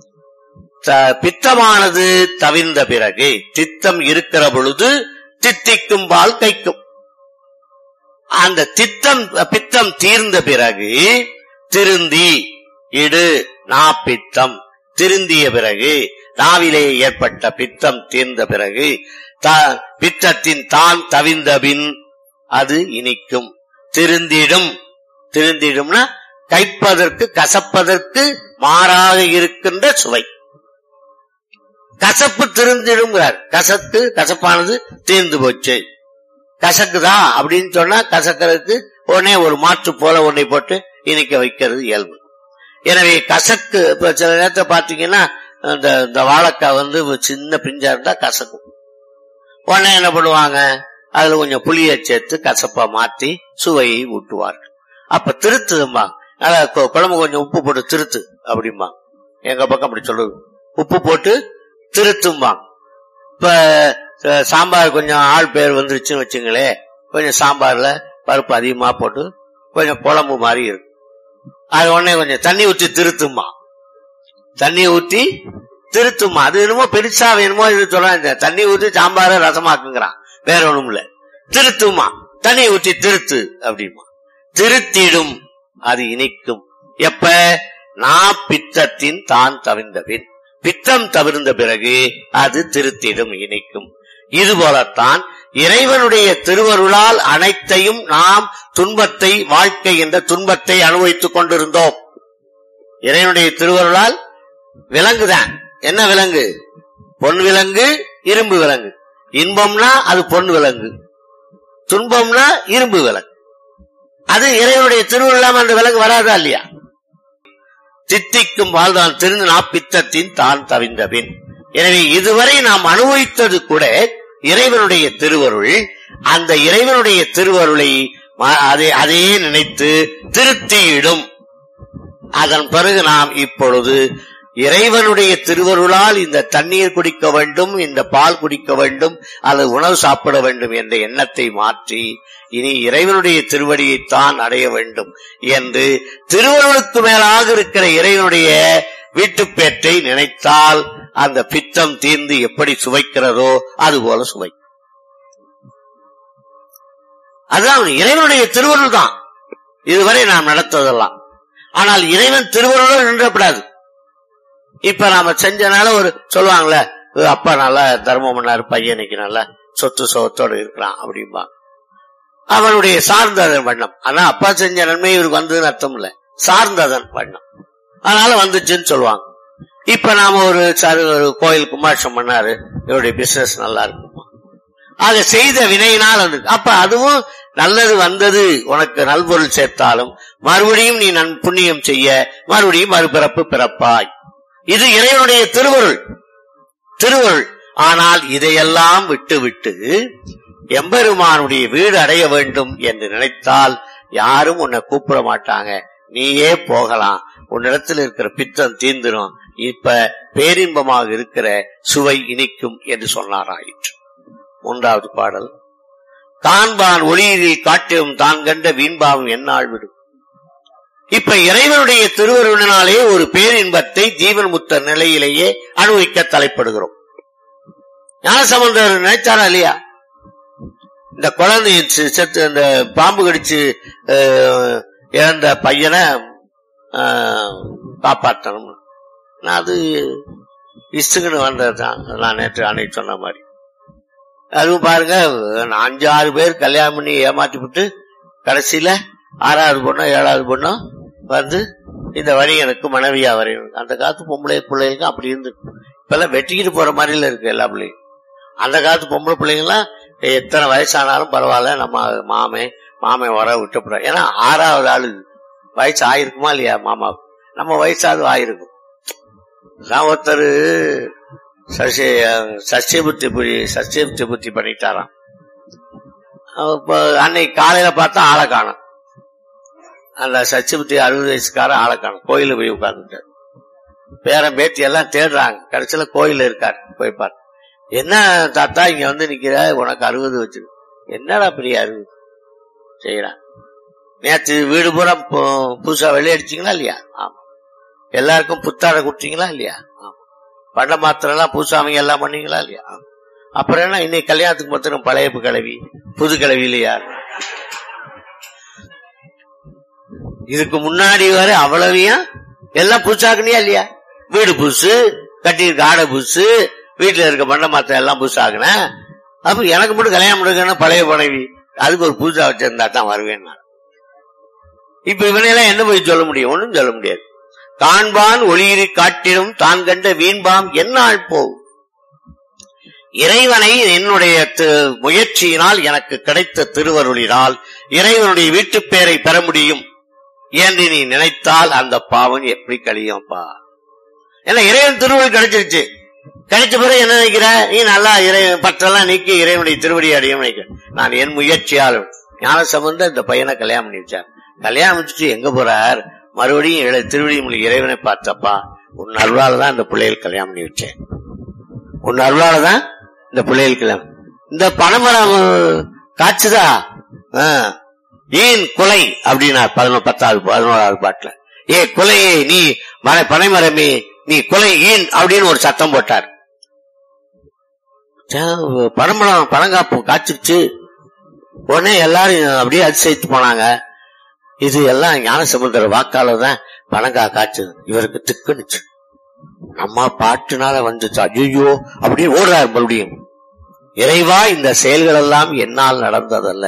[SPEAKER 2] த- பித்தமானது தவிர்ந்த பிறகு தித்தம் இருக்கிற பொழுது தித்திக்கும் பால் கைக்கும் அந்த தித்தம் பித்தம் தீர்ந்த பிறகு திருந்தி இடு நாப்பித்தம் திருந்திய பிறகு நாவிலே ஏற்பட்ட பித்தம் தீர்ந்த பிறகு த- பித்தத்தின் தான் தவிந்தபின் அது இனிக்கும் திருந்திடும் திருந்திடும்னா கைப்பதற்கு கசப்பதற்கு மாறாக இருக்கின்ற சுவை கசப்பு திருந்திடுங்கிறார் கசத்து கசப்பானது தீர்ந்து போச்சு கசக்குதா அப்படின்னு சொன்னா கசக்கிறதுக்கு உடனே ஒரு மாற்று போல ஒன்றை போட்டு இனிக்க வைக்கிறது இயல்பு எனவே கசக்கு இப்ப சில நேரத்தை பாத்தீங்கன்னா இந்த இந்த வாழைக்காய் வந்து ஒரு சின்ன பிஞ்சா இருந்தா கசக்கும் உடனே என்ன பண்ணுவாங்க அதுல கொஞ்சம் புளியை சேர்த்து கசப்பா மாத்தி சுவையை ஊட்டுவார்கள் அப்ப திருத்துதும்பா நல்லா கொ- குழம்பு கொஞ்சம் உப்பு போட்டு திருத்து அப்படிம்பா எங்க பக்கம் அப்படி சொல்லுது உப்பு போட்டு திருத்தும்பா இப்ப அஹ், சாம்பார் கொஞ்சம் ஆள் பேர் வந்துருச்சுன்னு வச்சுங்களேன் கொஞ்சம் சாம்பார்ல பருப்பு அதிகமா போட்டு கொஞ்சம் குழம்பு மாதிரி இருக்கும் அது உடனே கொஞ்சம் தண்ணி ஊற்றி திருத்துமா தண்ணி ஊத்தி திருத்துமா அது என்னமோ பெருசா வேணுமோ இது சொல்ல தண்ணி ஊத்தி சாம்பார ரசமாக்குங்கிறான் வேற ஒண்ணும் இல்ல திருத்துமா தண்ணி ஊத்தி திருத்து அப்படிமா திருத்திடும் அது இனிக்கும் எப்ப நான் பித்தத்தின் தான் தவிர்ந்தபின் பித்தம் தவிர்ந்த பிறகு அது திருத்திடும் இனிக்கும் இது போலத்தான் இறைவனுடைய திருவருளால் அனைத்தையும் நாம் துன்பத்தை வாழ்க்கை என்ற துன்பத்தை அனுபவித்துக் கொண்டிருந்தோம் இறைவனுடைய திருவருளால் விலங்குதான் என்ன விலங்கு பொன் விலங்கு இரும்பு விலங்கு இன்பம்னா அது பொன் விலங்கு துன்பம்னா இரும்பு விலங்கு அது இறைவனுடைய திருவருளாம் அந்த விலங்கு வராதா இல்லையா தித்திக்கும் வாழ்தான் திருந்து நாப்பித்தத்தின் தான் தவிந்தபின் எனவே இதுவரை நாம் அனுபவித்தது கூட இறைவனுடைய திருவருள் அந்த இறைவனுடைய திருவருளை ம- அதை அதையே நினைத்து திருத்தியிடும் அதன் பிறகு நாம் இப்பொழுது இறைவனுடைய திருவருளால் இந்த தண்ணீர் குடிக்க வேண்டும் இந்த பால் குடிக்க வேண்டும் அல்லது உணவு சாப்பிட வேண்டும் என்ற எண்ணத்தை மாற்றி இனி இறைவனுடைய திருவடியைத்தான் அடைய வேண்டும் என்று திருவருளுக்கு மேலாக இருக்கிற இறைவனுடைய வீட்டுப்பேற்றை நினைத்தால் அந்த பித்தம் தீர்ந்து எப்படி சுவைக்கிறதோ அதுபோல சுவை அதுதான் இறைவனுடைய திருவருள் தான் இதுவரை நாம் நடத்ததெல்லாம் ஆனால் இறைவன் திருவருளோடு நின்றப்படாது இப்ப நாம செஞ்சனால ஒரு சொல்லுவாங்களே "இது அப்பா நல்லா தர்மம் பண்ணாரு பையனுக்கு நல்லா சொத்து சொத்தோடு இருக்கிறான் அப்படிம்பா அவனுடைய சார்ந்ததன் வண்ணம் ஆனா அப்பா செஞ்ச நன்மை இவருக்கு வந்ததுன்னு அர்த்தம் இல்ல சார்ந்ததன் வண்ணம் அதனால வந்துச்சுன்னு சொல்லுவாங்க இப்ப நாம ஒரு சரு ஒரு கோயில் கும்பாஷம் பண்ணாரு இவருடைய பிசினஸ் நல்லா இருக்குமா ஆக செய்த வினையினால் வந்து அப்ப அதுவும் நல்லது வந்தது உனக்கு நல்பொருள் சேர்த்தாலும் மறுபடியும் நீ நன் புண்ணியம் செய்ய மறுபடியும் மறுபிறப்பு பிறப்பாய் இது இறைவனுடைய திருவருள் திருவருள் ஆனால் இதையெல்லாம் விட்டு விட்டு எம்பெருமானுடைய வீடு அடைய வேண்டும் என்று நினைத்தால் யாரும் உன்னை கூப்பிட மாட்டாங்க நீயே போகலாம் உன்னிடத்தில் இருக்கிற பித்தம் தீர்ந்துரும் இப்ப பேரின்பமாக இருக்கிற சுவை இனிக்கும் என்று சொன்னாராயிற்று மூன்றாவது பாடல் காண்பான் ஒளியில் காட்டியும் தான் கண்ட வீண்பாவும் என்னால் விடும் இப்ப இறைவனுடைய திருவருளினாலே ஒரு பேரின்பத்தை ஜீவன் முத்த நிலையிலேயே அனுபவிக்க தலைப்படுகிறோம் ஞானசம்பந்தர் நினைச்சாரா இல்லையா இந்த குழந்தை செ- செத்து அந்த பாம்பு கடிச்சு அஹ், இறந்த பையனை அஹ், காப்பாற்றணும் நான் அது இசுக்குன்னு வந்ததுதான் நான் நேற்று அன்னைக்கு சொன்ன மாதிரி அதுவும் பாருங்க நான் அஞ்சு ஆறு பேர் கல்யாணம் பண்ணி ஏமாத்தி விட்டு கடைசியில ஆறாவது பொண்ணோ ஏழாவது பொண்ணோ வந்து இந்த வரி எனக்கு மனைவியா வரையும் அந்த காலத்து பொம்பளை பிள்ளைங்க அப்படி இருந்து இப்பெல்லாம் வெட்டிக்கிட்டு போற மாதிரில இருக்கு எல்லா பிள்ளையும் அந்த காலத்து பொம்பளை பிள்ளைங்களாம் எத்தனை வயசானாலும் பரவாயில்ல நம்ம மாமே மாமே வர விட்டுப்பட ஏன்னா ஆறாவது ஆளு இது. வயசு ஆயிருக்குமா இல்லையா மாமா நம்ம வயசாவது ஆயிருக்கும் நான் ஒருத்தர் சசிய சசிய புத்தி புரி சசிய புத்தி புத்தி பண்ணிட்டாராம் அப்ப அன்னைக்கு காலையில பார்த்தா ஆளை காணும் அந்த சச்சிபுத்தி அறுபது வயசுக்கார ஆளை காணும் கோயில போய் உட்கார்ந்துட்டார் பேரன் பேத்தி எல்லாம் தேடுறாங்க கடைசியில கோயில்ல இருக்காரு போய் பாரு என்ன தாத்தா இங்க வந்து நிக்கிற உனக்கு அறுபது வச்சு என்னடா பெரிய அறுபது செய்யறான் நேத்து வீடு பூரா பு- புதுசா வெள்ளை அடிச்சீங்களா இல்லையா ஆமா எல்லாருக்கும் புத்தாடை கொடுத்தீங்களா இல்லையா ஆமா பண்ட மாத்திரம் எல்லாம் புதுசாமிங்க எல்லாம் பண்ணீங்களா இல்லையா ஆமா. அப்புறம் என்ன இன்னைக்கு கல்யாணத்துக்கு மாத்திரம் பழைய கிளவி புது கிளவி இல்லையா இதுக்கு முன்னாடி வரை அவ்வளவையும் எல்லாம் புதுசாக்குனியா இல்லையா வீடு புதுசு கட்டியிருக்க ஆடை புதுசு வீட்டுல இருக்க பண்ட மாத்திரம் எல்லாம் புதுசாக்குனேன் அப்ப எனக்கு மட்டும் கல்யாணம் முடிக்கணும் பழைய பணவி அதுக்கு ஒரு புதுசா வச்சிருந்தா தான் வருவேன் நான். இப்ப இவனையெல்லாம் என்ன போய் சொல்ல முடியும் ஒண்ணும் சொல்ல முடியாது காண்பான் ஒளியிரு காட்டிலும் தான் கண்ட வீண்பாம் என்னால் போகும் இறைவனை என்னுடைய தி- முயற்சியினால் எனக்கு கிடைத்த திருவருளினால் இறைவனுடைய வீட்டுப் பேரை பெற முடியும் என்று நீ நினைத்தால் அந்த பாவம் எப்படி கழியும்ப்பா ஏன்னா இறைவன் திருவருள் கிடைச்சிருச்சு கிடைச்ச பிறகு என்ன நினைக்கிற நீ நல்லா இறை பற்றெல்லாம் நீக்கி இறைவனுடைய திருவடி அடையும் நினைக்கிற நான் என் முயற்சியால் ஞான சம்பந்த இந்த பையனை கல்யாணம் பண்ணி வச்சார் கல்யாணம் முடிச்சுட்டு எங்க போறார் மறுபடியும் இறை- திருவடிமொழி இறைவனை பார்த்தப்பா உன் அருளால தான் இந்த பிள்ளைகள் கல்யாணம் பண்ணி வச்சேன் உன் அருளால தான் இந்த பிள்ளைகள் கல்யாணம் இந்த பனைமரம் காய்ச்சுதா ஆ. ஏன் கொலை அப்படின்னா பதினொன்று பத்தாவது பதினோராவது பாட்டுல ஏ கொலையே நீ மலை பனைமரமே நீ கொலை ஏன் அப்படின்னு ஒரு சத்தம் போட்டார் சே, பனம்பழம் பனங்காப்பு காய்ச்சிருச்சு உடனே எல்லாரும் அப்படியே அதிசயித்து போனாங்க இது எல்லாம் ஞானசமுந்தர வாக்கால தான் பனங்கா காய்ச்சது இவருக்கு திக்குனுச்சு அம்மா பாட்டுனால வந்துச்சு ஐயோ அப்படியே ஓடுறாரு மறுபடியும் இறைவா இந்த செயல்கள் எல்லாம் என்னால் நடந்ததல்ல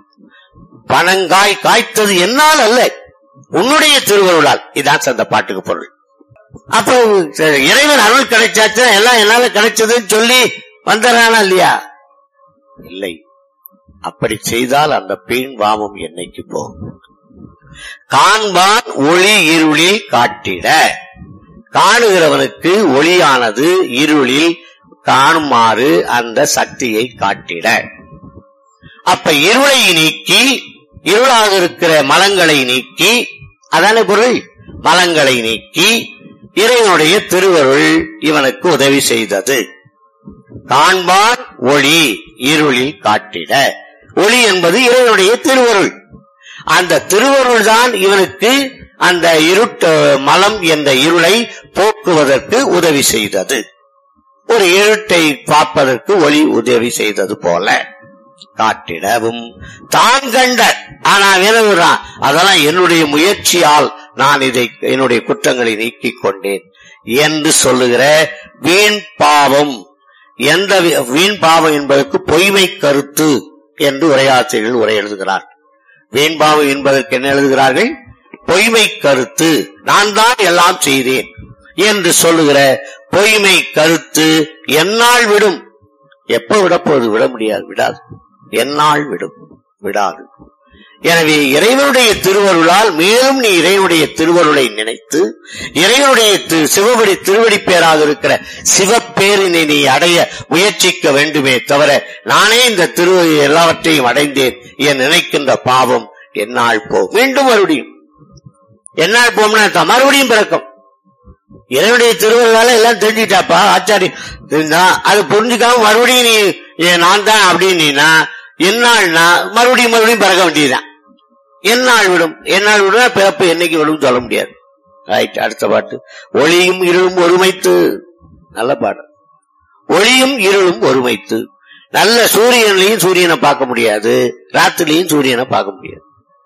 [SPEAKER 2] பனங்காய் காய்த்தது என்னால் அல்ல உன்னுடைய திருவருளால் இதான் அந்த பாட்டுக்கு பொருள் அப்போ சரி, இறைவன் அருள் கிடைச்சாச்சா எல்லாம் என்னால கிடைச்சதுன்னு சொல்லி வந்துடுறானா இல்லையா இல்லை அப்படி செய்தால் அந்த பெண் வாமம் என்னைக்கு போகும் காண்பான் ஒளி இருளில் காட்டிட காணுகிறவனுக்கு ஒளியானது இருளில் காணுமாறு அந்த சக்தியை காட்டிட அப்ப இருளை நீக்கி இருளாக இருக்கிற மலங்களை நீக்கி அதான பொருள் மலங்களை நீக்கி இறைவனுடைய திருவருள் இவனுக்கு உதவி செய்தது காண்பான் ஒளி இருளில் காட்டிட ஒளி என்பது இறைவனுடைய திருவருள் அந்த திருவருள் தான் இவனுக்கு அந்த இருட்டு மலம் என்ற இருளை போக்குவதற்கு உதவி செய்தது ஒரு இருட்டை பார்ப்பதற்கு ஒளி உதவி செய்தது போல காட்டிடவும் தான் கண்ட ஆனா வினவுறான் அதெல்லாம் என்னுடைய முயற்சியால் நான் இதை என்னுடைய குற்றங்களை நீக்கிக் கொண்டேன் என்று சொல்லுகிற வீண் பாவம் எந்த வி- வீண் பாவம் என்பதற்கு பொய்மை கருத்து என்று உரையாசிரியர்கள் உரை எழுதுகிறார் வீண் பாவம் என்பதற்கு என்ன எழுதுகிறார்கள் பொய்மை கருத்து நான் தான் எல்லாம் செய்தேன் என்று சொல்லுகிற பொய்மை கருத்து என்னால் விடும் எப்ப விடப்போது விட முடியாது விடாது என்னால் விடும் விடாது எனவே இறைவனுடைய திருவருளால் மேலும் நீ இறைவனுடைய திருவருளை நினைத்து இறைவனுடைய திரு- சிவபடி திருவடி பேராக இருக்கிற சிவப்பேரினை நீ அடைய முயற்சிக்க வேண்டுமே தவிர நானே இந்த திரு எல்லாவற்றையும் அடைந்தேன் என் நினைக்கின்ற பாவம் என்னால் போ மீண்டும் மறுபடியும் என்னால் போம்னா தான் மறுபடியும் பிறக்கும் இறைவனுடைய திருவருளால எல்லாம் தெரிஞ்சுட்டாப்பா ஆச்சாரி தெரிஞ்சா அது புரிஞ்சுக்காம மறுபடியும் நீ ஏ, நான் தான் அப்படின்னா என்னால்னா மறுபடியும் மறுபடியும் பிறக்க வேண்டியதுதான் என்னால் விடும் என்னால் விடும் பிறப்பு என்னைக்கு விடும் சொல்ல முடியாது ரைட் அடுத்த பாட்டு ஒளியும் இருளும் ஒருமைத்து நல்ல பாட்டு ஒளியும் இருளும் ஒருமைத்து நல்ல சூரியன்லயும் சூரியனை பார்க்க முடியாது ராத்திரிலையும் சூரியனை பார்க்க முடியாது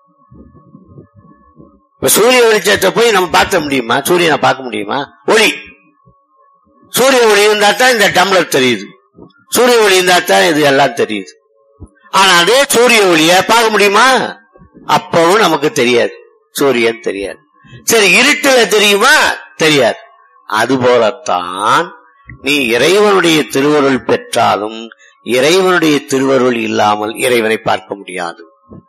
[SPEAKER 2] இப்ப சூரிய வெளிச்சத்தை போய் நம்ம பார்க்க முடியுமா சூரியனை பார்க்க முடியுமா ஒளி சூரிய ஒளி இருந்தா தான் இந்த டம்ளர் தெரியுது சூரிய ஒளி இருந்தா தான் இது எல்லாம் தெரியுது ஆனா அதே சூரிய ஒளிய பார்க்க முடியுமா அப்பவும் நமக்கு தெரியாது சூரியன் தெரியாது சரி இருட்டுல தெரியுமா தெரியாது அதுபோலத்தான் நீ இறைவனுடைய திருவருள் பெற்றாலும் இறைவனுடைய திருவருள் இல்லாமல் இறைவனை பார்க்க முடியாது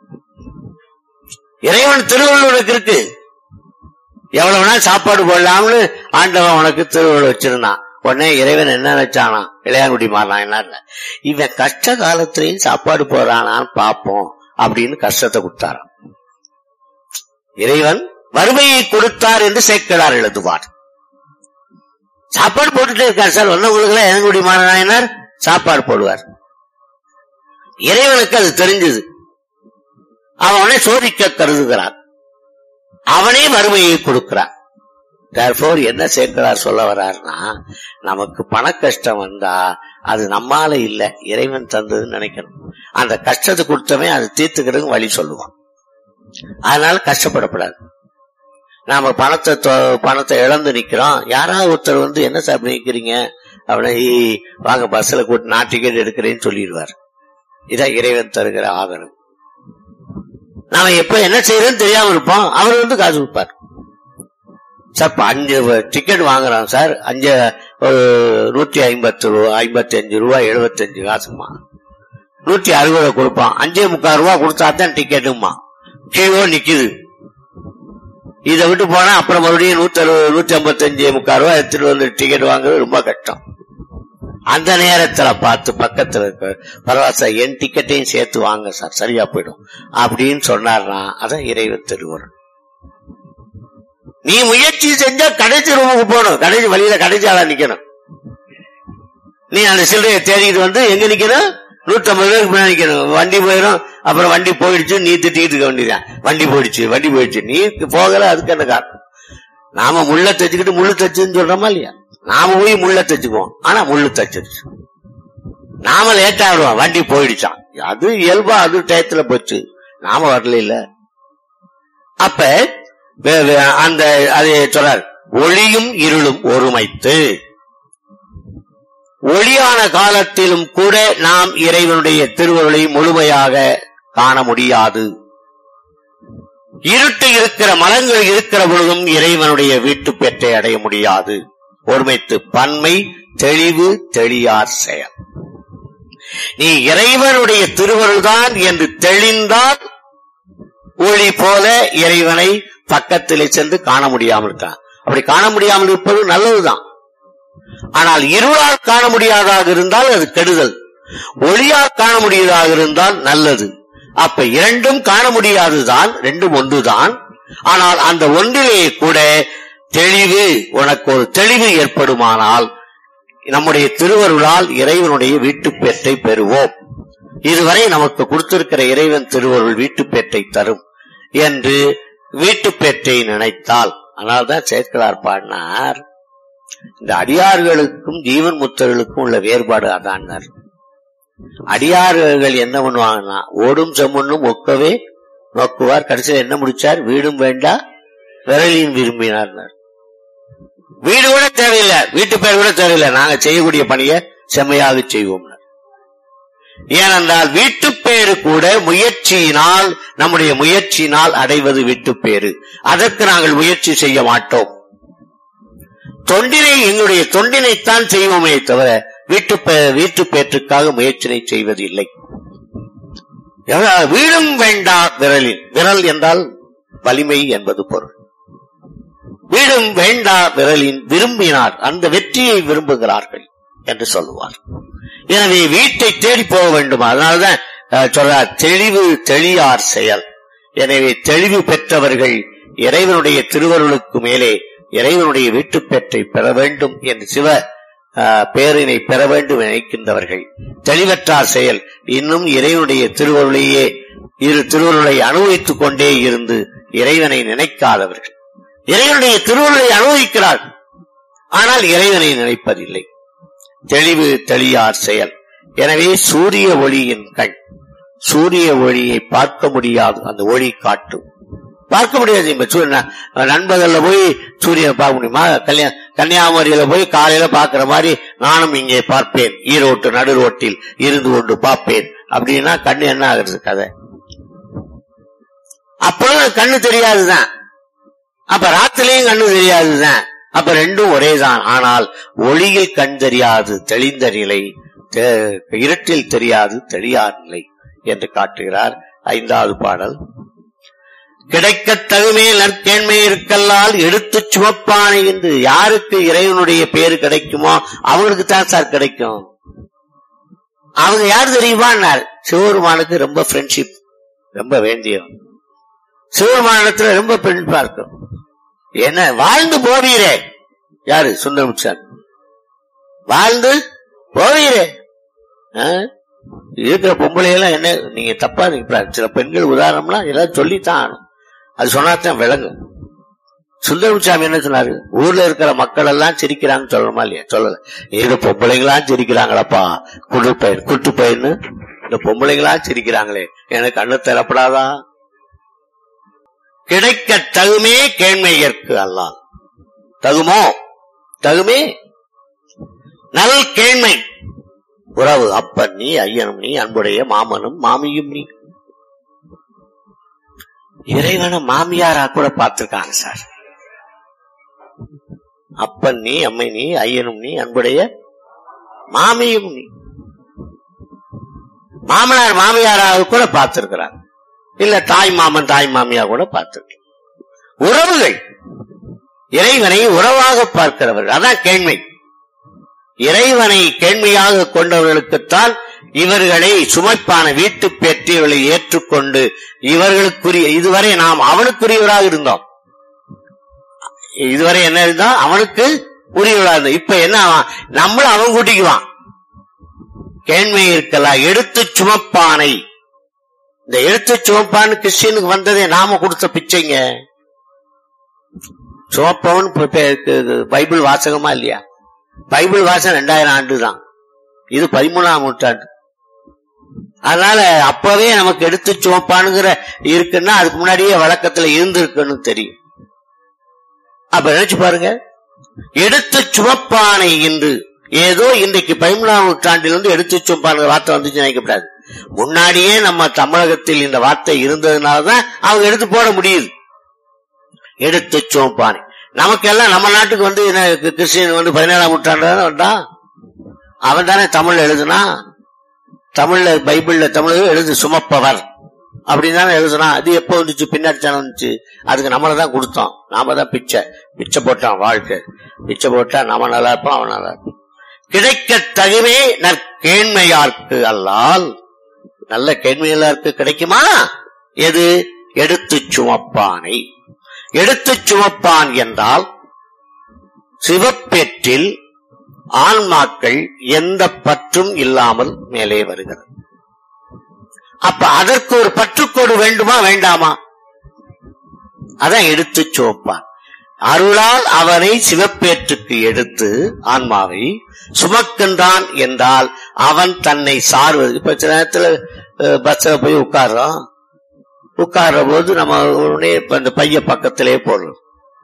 [SPEAKER 2] இறைவன் திருவருள் உனக்கு இருக்கு எவ்வளவு நாள் சாப்பாடு போடலாம்னு ஆண்டவன் உனக்கு திருவருள் வச்சிருந்தான் உடனே இறைவன் என்ன நினைச்சானா இளையாங்குடி மாறலாம் என்ன இல்ல. இவன் கஷ்ட காலத்திலையும் சாப்பாடு போறானான்னு பாப்போம் அப்படின்னு கஷ்டத்தை கொடுத்தாராம் இறைவன் வறுமையை கொடுத்தார் என்று சேர்க்கிறார் எழுதுவார் சாப்பாடு போட்டுட்டே இருக்கார் சார் வந்தவங்களுக்கு எல்லாம் இளங்குடி மாறனாயினார் சாப்பாடு போடுவார் இறைவனுக்கு அது தெரிஞ்சது அவனை சோதிக்க கருதுகிறான் அவனே வறுமையை கொடுக்கிறான் Therefore என்ன சேர்க்கிறார் சொல்ல வர்றாருன்னா நமக்கு பண கஷ்டம் வந்தா அது நம்மால இல்ல இறைவன் தந்ததுன்னு நினைக்கணும் அந்த கஷ்டத்தை கொடுத்தவன் அதை தீர்த்துக்கிறதுக்கு வழி சொல்லுவான் அதனால கஷ்டப்படக்கூடாது நாம பணத்தை தொ- பணத்தை இழந்து நிக்கிறோம் யாராவது ஒருத்தர் வந்து என்ன சார் இப்படி நிக்கிறீங்க அவனை "ஏய், வாங்க பஸ்ல கூட்டு நான் டிக்கெட் எடுக்கிறேன்னு சொல்லிடுவார் இதான் இறைவன் தருகிற ஆதரவு நாம எப்ப என்ன செய்யறோம்னு தெரியாம இருப்போம் அவர் வந்து காசு கொடுப்பார் சார் இப்ப அஞ்சு டிக்கெட் வாங்குறோம் சார் அஞ்சு ஒரு நூத்தி ஐம்பத்து ரூபா ஐம்பத்தி அஞ்சு ரூபா எழுபத்தஞ்சு காசுமா நூத்தி அறுபது கொடுப்பான் அஞ்சே முக்கால் ரூபா கொடுத்தா தான் டிக்கெட்டுமா கீழோ நிக்குது இதை விட்டு போனா அப்புறம் மறுபடியும் நூத்தி அறுபது நூத்தி ஐம்பத்தஞ்சு முக்கால் ரூபா எடுத்துட்டு வந்து டிக்கெட் வாங்குறது ரொம்ப கஷ்டம் அந்த நேரத்துல பார்த்து பக்கத்துல இருக்க பரவாயில்ல சார் என் டிக்கெட்டையும் சேர்த்து வாங்க சார் சரியா போயிடும் அப்படின்னு சொன்னார்னா அதான் இறைவன் திருவுரன் நீ முயற்சி செஞ்சா கடைசி ரூமுக்கு போகணும் கடைசி வழியில கடைசி ஆளா நிக்கணும் நீ அந்த சில்லறையை தேடிட்டு வந்து எங்க நிக்கணும் நூத்தம்பது பேருக்கு முன்னாடி நிக்கணும் வண்டி போயிடும் அப்புறம் வண்டி போயிடுச்சு நீ திட்டிட்டு இருக்க வேண்டியதான் வண்டி போயிடுச்சு வண்டி போயிடுச்சு நீ போகல அதுக்கு என்ன காரணம் நாம முள்ள தச்சுக்கிட்டு முள்ளு தச்சுன்னு சொல்றோமா இல்லையா நாம போய் முள்ள தச்சுக்குவோம் ஆனா முள்ளு தச்சிருச்சு நாம லேட் ஆடுவோம் வண்டி போயிடுச்சான் அது இயல்பா அது டயத்துல போச்சு நாம வரல இல்ல அப்ப வே- வே- அந்த அதை சொல்றார் ஒளியும் இருளும் ஒருமைத்து ஒளியான காலத்திலும் கூட நாம் இறைவனுடைய திருவருளை முழுமையாக காண முடியாது இருட்டு இருக்கிற மலங்கள் இருக்கிற பொழுதும் இறைவனுடைய வீட்டு பெற்றை அடைய முடியாது ஒருமைத்து பன்மை தெளிவு தெளியார் செயல் நீ இறைவனுடைய திருவருள்தான் என்று தெளிந்தால் ஒளி போல இறைவனை பக்கத்திலே சென்று காண முடியாமல் இருக்கான் அப்படி காண முடியாமல் இருப்பது நல்லதுதான் ஆனால் இருளால் காண முடியாதாக இருந்தால் அது கெடுதல் ஒளியால் காண முடியாதாக இருந்தால் நல்லது அப்ப இரண்டும் காண முடியாதுதான் ரெண்டும் ஒன்றுதான் ஆனால் அந்த ஒன்றிலே கூட தெளிவு உனக்கு ஒரு தெளிவு ஏற்படுமானால் நம்முடைய திருவருளால் இறைவனுடைய வீட்டுப்பேற்றை பெறுவோம் இதுவரை நமக்கு கொடுத்திருக்கிற இறைவன் திருவருள் வீட்டுப்பேற்றை தரும் என்று வீட்டுப்பேற்றை நினைத்தால் அதனால்தான் சேர்க்கிறார் பாடினார் இந்த அடியார்களுக்கும் ஜீவன் முத்தர்களுக்கும் உள்ள வேறுபாடு அதான் அடியார்கள் என்ன பண்ணுவாங்கன்னா ஓடும் செம்மண்ணும் ஒக்கவே நோக்குவார் கடைசியில் என்ன முடிச்சார் வீடும் வேண்டா விரலின் விரும்பினார் வீடு கூட தேவையில்லை வீட்டு பேர் கூட தேவையில்லை நாங்க செய்யக்கூடிய பணியை செம்மையாக செய்வோம் ஏனென்றால் வீட்டுப்பேறு கூட முயற்சியினால் நம்முடைய முயற்சியினால் அடைவது வீட்டுப்பேறு அதற்கு நாங்கள் முயற்சி செய்ய மாட்டோம் தொண்டினை எங்களுடைய தொண்டினைத்தான் செய்வோமே தவிர வீட்டு வீட்டு பேற்றுக்காக முயற்சினை செய்வதில்லை எவ்வளவு வீடும் வேண்டா விரலின் விரல் என்றால் வலிமை என்பது பொருள் வீடும் வேண்டா விரலின் விரும்பினார் அந்த வெற்றியை விரும்புகிறார்கள் என்று சொல்லுவார் எனவே வீட்டை தேடி போக வேண்டும் அதனால்தான் அஹ், சொல்றார் தெளிவு தெளியார் செயல் எனவே தெளிவு பெற்றவர்கள் இறைவனுடைய திருவருளுக்கு மேலே இறைவனுடைய வீட்டுப்பேற்றை பெற வேண்டும் என்று சிவ ஆஹ், பேரினை பெற வேண்டும் நினைக்கின்றவர்கள் தெளிவற்றார் செயல் இன்னும் இறைவனுடைய திருவருளையே இரு திருவருளை அனுபவித்துக் கொண்டே இருந்து இறைவனை நினைக்காதவர்கள் இறைவனுடைய திருவருளை அனுபவிக்கிறார் ஆனால் இறைவனை நினைப்பதில்லை தெளிவு தெளியார் செயல் எனவே சூரிய ஒளியின் கண் சூரிய ஒளியை பார்க்க முடியாது அந்த ஒளி காட்டும் பார்க்க முடியாது இப்ப சூரியன் நண்பகல்ல போய் சூரியனை பார்க்க முடியுமா கல்யா கன்னியாகுமரியில போய் காலையில பாக்குற மாதிரி நானும் இங்கே பார்ப்பேன் ஈரோட்டு நடு ரோட்டில் இருந்து கொண்டு பார்ப்பேன் அப்படின்னா கண்ணு என்ன ஆகுறது கதை அப்பொழுது கண்ணு தெரியாதுதான் அப்ப ராத்திரிலையும் கண்ணு தெரியாதுதான் அப்ப ரெண்டும் ஒரேதான் ஆனால் ஒளியில் கண் தெரியாது தெளிந்த நிலை தெ- இருட்டில் தெரியாது தெரியாத நிலை என்று காட்டுகிறார் ஐந்தாவது பாடல் கிடைக்கத் தகுமே நற்கேண்மை இருக்கல்லால் எடுத்துச் சுமப்பானை என்று யாருக்கு இறைவனுடைய பேரு கிடைக்குமோ அவங்களுக்கு தான் சார் கிடைக்கும் அவங்க யார் தெரியுமான்னார் சிவபெருமானுக்கு ரொம்ப ஃப்ரெண்ட்ஷிப் ரொம்ப வேண்டியவன் சிவபெருமானத்துல ரொம்ப ஃப்ரெண்ட்ஷிப்பா இருக்கும் என்ன வாழ்ந்து போவீரே யாரு சுந்தரமுச்சார் வாழ்ந்து போவீரே ஆ? இருக்கிற பொம்பளை எல்லாம் என்ன நீங்க தப்பா நீங்க சில பெண்கள் உதாரணம்லாம் ஏதாவது சொல்லித்தான் ஆகணும் அது சொன்னாதான் விளங்கும் சுந்தரமுசாமி என்ன சொன்னாரு ஊர்ல இருக்கிற மக்கள் எல்லாம் சிரிக்கிறாங்கன்னு சொல்லணுமா இல்லையா சொல்லல ஏதோ பொம்பளைங்களா சிரிக்கிறாங்களப்பா குடு பயிர் குட்டு பயிர்னு இந்த பொம்பளைங்களா சிரிக்கிறாங்களே எனக்கு கண்ணு தரப்படாதா கிடைக்க தகுமே கேண்மையற்கு அல்லால் தகுமோ தகுமே நல் கேண்மை உறவு அப்பன் நீ ஐயனும் நீ அன்புடைய மாமனும் மாமியும் நீ இறைவனை மாமியாரா கூட பார்த்திருக்காங்க சார் அப்பன் நீ அம்மை நீ ஐயனும் நீ அன்புடைய மாமியும் நீ மாமனார் மாமியாராக கூட பார்த்திருக்கிறார் இல்ல தாய் மாமன் தாய் மாமியா கூட பார்த்திருக்க உறவுகள் இறைவனை உறவாக பார்க்கிறவர்கள் அதான் கேண்மை இறைவனை கேண்மையாக கொண்டவர்களுக்குத்தான் இவர்களை சுமைப்பான வீட்டு பெற்றியவர்களை ஏற்றுக்கொண்டு இவர்களுக்குரிய இதுவரை நாம் அவனுக்குரியவராக இருந்தோம் இதுவரை என்ன இருந்தோம் அவனுக்கு உரியவராக இருந்தோம் இப்ப என்ன ஆவான் நம்மளும் அவன் கூட்டிக்குவான் கேண்மை இருக்கலாம் எடுத்து சுமப்பானை இந்த எடுத்து சுமப்பான்னு கிறிஸ்டியனுக்கு வந்ததே நாம கொடுத்த பிச்சைங்க சுமப்பவன் இப்ப பே- பைபிள் வாசகமா இல்லையா பைபிள் வாசம் ரெண்டாயிரம் ஆண்டு தான் இது பதிமூணாம் நூற்றாண்டு அதனால அப்பவே நமக்கு எடுத்து சுமப்பானுங்கிற இருக்குன்னா அதுக்கு முன்னாடியே வழக்கத்துல இருந்திருக்குன்னு தெரியும் அப்ப நினைச்சு பாருங்க எடுத்து சுமப்பானை என்று ஏதோ இன்றைக்கு பதிமூணாம் நூற்றாண்டில் வந்து எடுத்து சுமப்பானுங்கிற வார்த்தை வந்துச்சு நினைக்கப்படாது முன்னாடியே நம்ம தமிழகத்தில் இந்த வார்த்தை இருந்ததுனாலதான் அவங்க எடுத்து போட முடியுது எடுத்து சுமப்பானை நமக்கெல்லாம் நம்ம நாட்டுக்கு வந்து என்ன கி- கிறிஸ்டியன் வந்து பதினேழாம் நூற்றாண்டு தானே வந்தான் அவன் தானே தமிழ் எழுதுனா தமிழ்ல பைபிள்ல தமிழ் எழுது சுமப்பவர் அப்படின்னு தானே எழுதுனா அது எப்போ வந்துச்சு பின்னாடி தானே வந்துச்சு அதுக்கு நம்மள தான் கொடுத்தோம் நாம தான் பிச்சை பிச்சை போட்டான் வாழ்க்கை பிச்சை போட்டா நம்ம நல்லா இருப்போம் அவன் நல்லா இருப்பான் கிடைக்க தகுமே நற்கேண்மையார்க்கு அல்லால் நல்ல கேண்மையாருக்கு கிடைக்குமா எது எடுத்து சுமப்பானை எடுத்து சுமப்பான் என்றால் சிவப்பேற்றில் ஆன்மாக்கள் எந்த பற்றும் இல்லாமல் மேலே வருகிறது அப்ப அதற்கு ஒரு பற்றுக்கோடு வேண்டுமா வேண்டாமா அதான் எடுத்து சுமப்பான் அருளால் அவனை சிவப்பேற்றுக்கு எடுத்து ஆன்மாவை சுமக்கின்றான் என்றால் அவன் தன்னை சார்வது இப்ப சில நேரத்துல அஹ், பஸ்ல போய் உட்கார்றோம் உட்கார்ற போது நம்ம உடனே இப்ப இந்த பைய பக்கத்திலே போடுறோம்